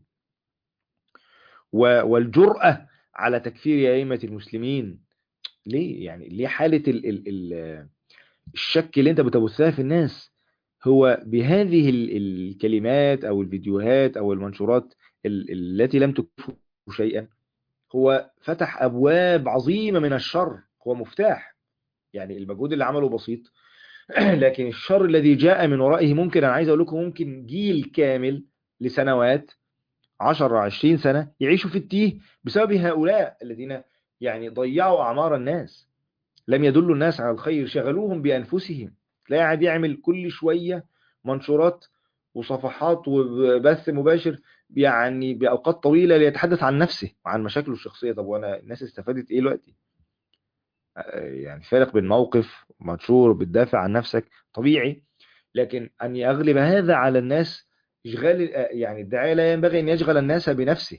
و- والجرأة على تكفير أئمة المسلمين ليه؟ يعني ليه حالة ال ال ال الشك اللي انت بتبثها في الناس هو بهذه ال- الكلمات أو الفيديوهات أو المنشورات ال- التي لم تكفه شيئا هو فتح أبواب عظيمة من الشر هو مفتاح يعني المجهود اللي عمله بسيط لكن الشر الذي جاء من ورائه ممكن أنا عايز أقول لكم ممكن جيل كامل لسنوات 10 20 سنة يعيشوا في التيه بسبب هؤلاء الذين يعني ضيعوا أعمار الناس لم يدلوا الناس على الخير شغلوهم بأنفسهم تلاقي قاعد يعمل كل شوية منشورات وصفحات وبث مباشر يعني بأوقات طويلة ليتحدث عن نفسه وعن مشاكله الشخصية طب وانا الناس استفادت ايه دلوقتي يعني فارق بين موقف منشور بتدافع عن نفسك طبيعي لكن أن يغلب هذا على الناس إشغال يعني الداعية لا ينبغي أن يشغل الناس بنفسه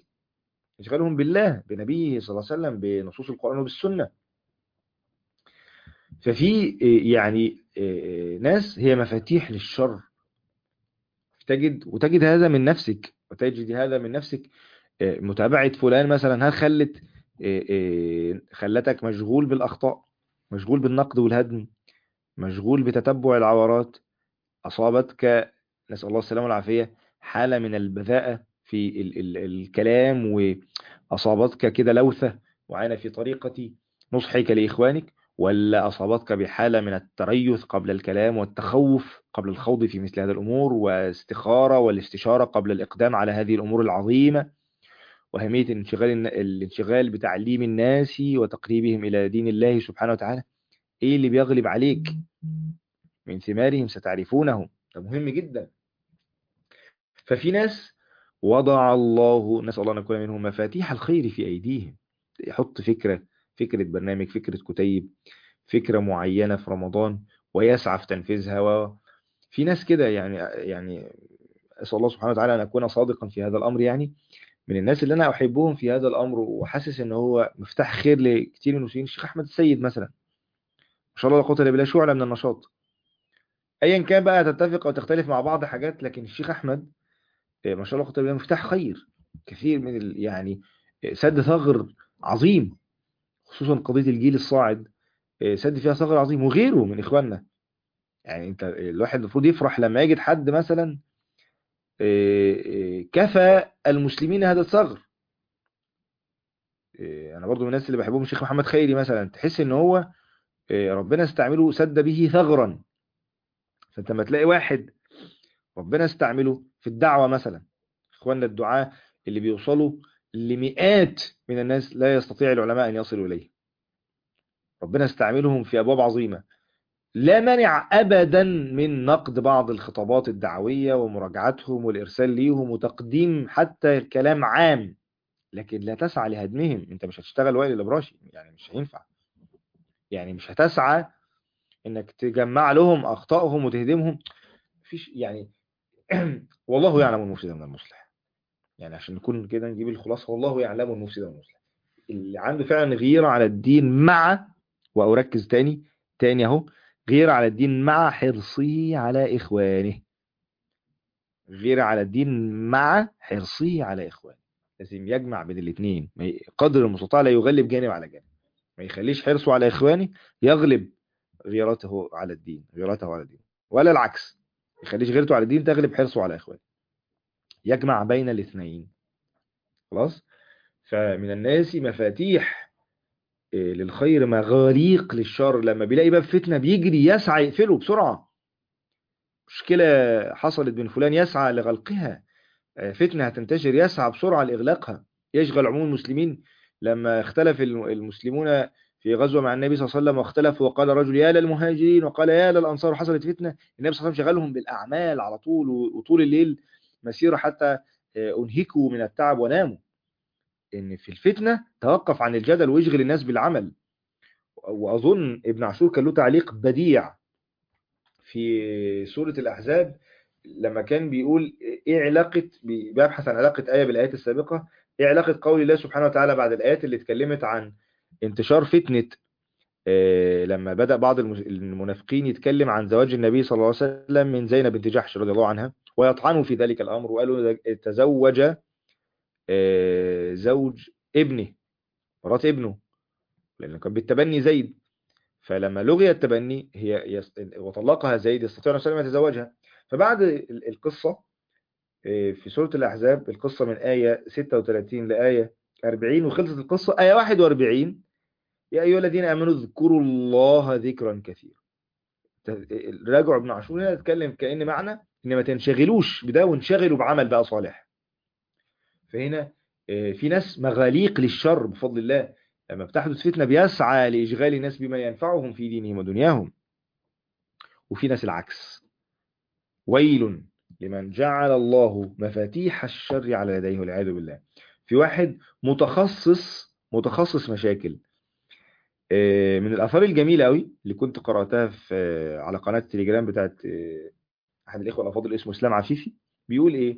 يشغلهم بالله بنبيه صلى الله عليه وسلم بنصوص القرآن وبالسنة ففي يعني ناس هي مفاتيح للشر تجد وتجد هذا من نفسك وتجد هذا من نفسك متابعة فلان مثلا هل خلت خلتك مشغول بالأخطاء مشغول بالنقد والهدم مشغول بتتبع العورات أصابتك نسأل الله السلامة والعافية حالة من البذاءة في ال ال الكلام وأصابتك كده لوثة وعانى في طريقة نصحك لإخوانك ولا أصابتك بحالة من التريث قبل الكلام والتخوف قبل الخوض في مثل هذه الأمور واستخارة والاستشارة قبل الإقدام على هذه الأمور العظيمة وأهمية الانشغال الانشغال بتعليم الناس وتقريبهم إلى دين الله سبحانه وتعالى إيه اللي بيغلب عليك من ثمارهم ستعرفونه ده مهم جدا ففي ناس وضع الله نسأل الله أن نكون منهم مفاتيح الخير في أيديهم يحط فكرة فكرة برنامج فكرة كتيب فكرة معينة في رمضان ويسعى في تنفيذها وفي ناس كده يعني يعني أسأل الله سبحانه وتعالى أن أكون صادقا في هذا الأمر يعني من الناس اللي أنا أحبهم في هذا الأمر وحاسس إن هو مفتاح خير لكثير من المسلمين الشيخ أحمد السيد مثلا ما شاء الله لا قوة إلا بالله شعلة من النشاط أيا كان بقى تتفق أو تختلف مع بعض حاجات لكن الشيخ أحمد ما شاء الله قوة إلا بالله مفتاح خير كثير من ال يعني سد ثغر عظيم خصوصا قضية الجيل الصاعد سد فيها ثغر عظيم وغيره من إخواننا يعني انت الواحد المفروض يفرح لما يجد حد مثلا كفى المسلمين هذا الثغر انا برضو من الناس اللي بحبهم الشيخ محمد خيري مثلا تحس ان هو ربنا استعمله سد به ثغرا فانت لما تلاقي واحد ربنا استعمله في الدعوة مثلا اخواننا الدعاء اللي بيوصلوا لمئات من الناس لا يستطيع العلماء ان يصلوا اليه ربنا استعملهم في ابواب عظيمة لا مانع ابدا من نقد بعض الخطابات الدعوية ومراجعتهم والارسال ليهم وتقديم حتى كلام عام لكن لا تسعى لهدمهم انت مش هتشتغل وائل الابراشي يعني مش هينفع يعني مش هتسعى انك تجمع لهم اخطائهم وتهدمهم مفيش يعني والله يعلم المفسد من المصلح يعني عشان نكون كده نجيب الخلاصه والله يعلم المفسد من المصلح اللي عنده فعلا غيره على الدين مع واركز تاني تاني اهو غيره على الدين مع حرصه على اخوانه غيره على الدين مع حرصه على اخوانه لازم يجمع بين الاثنين قدر المستطاع لا يغلب جانب على جانب ما يخليش حرصه على اخوانه يغلب غيرته على الدين غيرته على الدين ولا العكس يخليش غيرته على الدين تغلب حرصه على اخوانه يجمع بين الاثنين خلاص فمن الناس مفاتيح للخير مغاليق للشر لما بيلاقي باب فتنة بيجري يسعى يقفله بسرعة مشكلة حصلت بين فلان يسعى لغلقها فتنة هتنتشر يسعى بسرعة لإغلاقها يشغل عموم المسلمين لما اختلف المسلمون في غزوة مع النبي صلى الله عليه وسلم واختلفوا وقال رجل يا للمهاجرين وقال يا للأنصار حصلت فتنة النبي صلى الله عليه وسلم شغلهم بالأعمال على طول وطول الليل مسيرة حتى أنهكوا من التعب وناموا إن في الفتنة توقف عن الجدل ويشغل الناس بالعمل وأظن ابن عاشور كان له تعليق بديع في سورة الأحزاب لما كان بيقول ايه علاقة بيبحث عن علاقة آية بالآيات السابقة ايه علاقة قول الله سبحانه وتعالى بعد الآيات اللي اتكلمت عن انتشار فتنة آه لما بدأ بعض المنافقين يتكلم عن زواج النبي صلى الله عليه وسلم من زينب بنت جحش رضي الله عنها ويطعنوا في ذلك الأمر وقالوا تزوج آه زوج ابنه مرات ابنه لأنه كان بالتبني زيد فلما لغي التبني هي يست... وطلقها زيد يستطيع أن يتزوجها فبعد القصة في سورة الأحزاب القصة من آية 36 لآية 40 وخلصت القصة آية 41 يا أيها الذين آمنوا اذكروا الله ذكرا كثيرا راجع ابن عاشور هنا يتكلم كأن معنى إن ما تنشغلوش بده وانشغلوا بعمل بقى صالح فهنا في ناس مغاليق للشر بفضل الله لما بتحدث فتنة بيسعى لإشغال الناس بما ينفعهم في دينهم ودنياهم وفي ناس العكس ويل لمن جعل الله مفاتيح الشر على يديه والعياذ بالله في واحد متخصص متخصص مشاكل من الآثار الجميلة قوي اللي كنت قرأتها في على قناة التليجرام بتاعت أحد الإخوة الأفاضل اسمه إسلام عفيفي بيقول إيه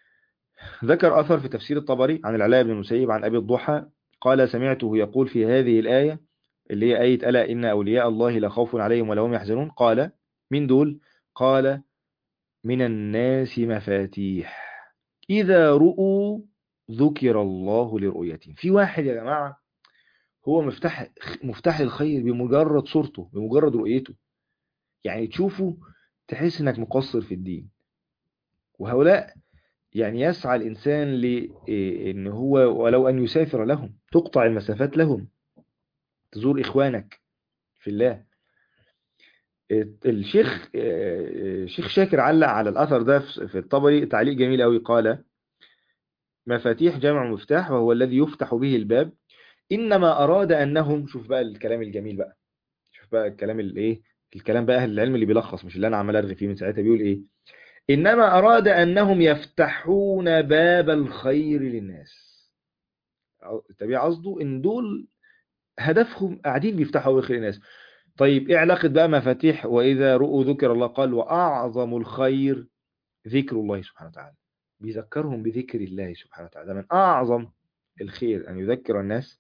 ذكر أثر في تفسير الطبري عن العلاء بن المسيب عن أبي الضحى قال سمعته يقول في هذه الآية اللي هي آية ألا إن أولياء الله لا خوف عليهم ولا هم يحزنون قال من دول قال من الناس مفاتيح إذا رؤوا ذكر الله لرؤيتهم في واحد يا جماعة هو مفتاح مفتاح الخير بمجرد صورته بمجرد رؤيته يعني تشوفه تحس انك مقصر في الدين وهؤلاء يعني يسعى الإنسان لأن هو ولو أن يسافر لهم تقطع المسافات لهم تزور إخوانك في الله الشيخ الشيخ شاكر علق على الأثر ده في الطبري تعليق جميل قوي قال مفاتيح جمع مفتاح وهو الذي يفتح به الباب إنما أراد أنهم شوف بقى الكلام الجميل بقى شوف بقى الكلام الايه الكلام بقى أهل العلم اللي بيلخص مش اللي أنا عمال أرغي فيه من ساعتها بيقول إيه إنما أراد أنهم يفتحون باب الخير للناس التبيع قصده إن دول هدفهم قاعدين بيفتحوا باب الخير للناس طيب إيه علاقة بقى مفاتيح وإذا رؤوا ذكر الله قال وأعظم الخير ذكر الله سبحانه وتعالى بيذكرهم بذكر الله سبحانه وتعالى من أعظم الخير أن يذكر الناس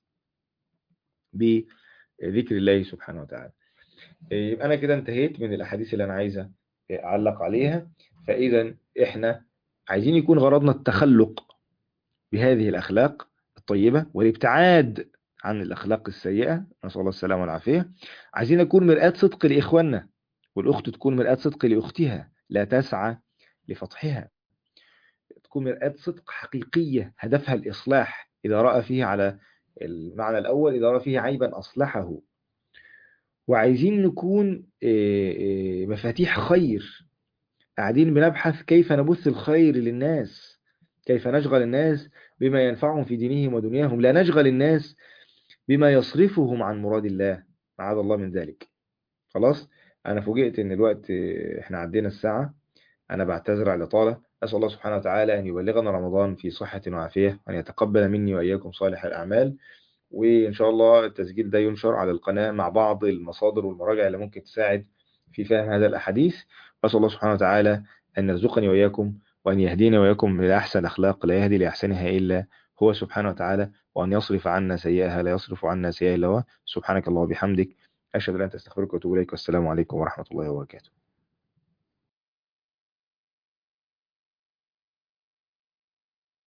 بذكر الله سبحانه وتعالى يبقى أنا كده انتهيت من الأحاديث اللي أنا عايزة أعلق عليها فإذا إحنا عايزين يكون غرضنا التخلق بهذه الأخلاق الطيبة والابتعاد عن الأخلاق السيئة نسأل الله السلامة والعافية عايزين نكون مرآة صدق لإخواننا والأخت تكون مرآة صدق لأختها لا تسعى لفضحها تكون مرآة صدق حقيقية هدفها الإصلاح إذا رأى فيه على المعنى الأول إذا رأى فيه عيبا أصلحه وعايزين نكون مفاتيح خير قاعدين بنبحث كيف نبث الخير للناس كيف نشغل الناس بما ينفعهم في دينهم ودنياهم لا نشغل الناس بما يصرفهم عن مراد الله معاذ الله من ذلك خلاص أنا فوجئت إن الوقت إحنا عدينا الساعة أنا بعتذر على الإطالة أسأل الله سبحانه وتعالى أن يبلغنا رمضان في صحة وعافية وأن يتقبل مني وإياكم صالح الأعمال وإن شاء الله التسجيل ده ينشر على القناة مع بعض المصادر والمراجع اللي ممكن تساعد في فهم هذا الأحاديث أسأل الله سبحانه وتعالى أن يرزقني وإياكم وأن يهدينا وإياكم لأحسن أخلاق لا يهدي لأحسنها إلا هو سبحانه وتعالى وأن يصرف عنا سيئها لا يصرف عنا سيئها إلا هو سبحانك الله وبحمدك أشهد أن لا إله إلا أنت أستغفرك وأتوب إليك والسلام عليكم ورحمة الله وبركاته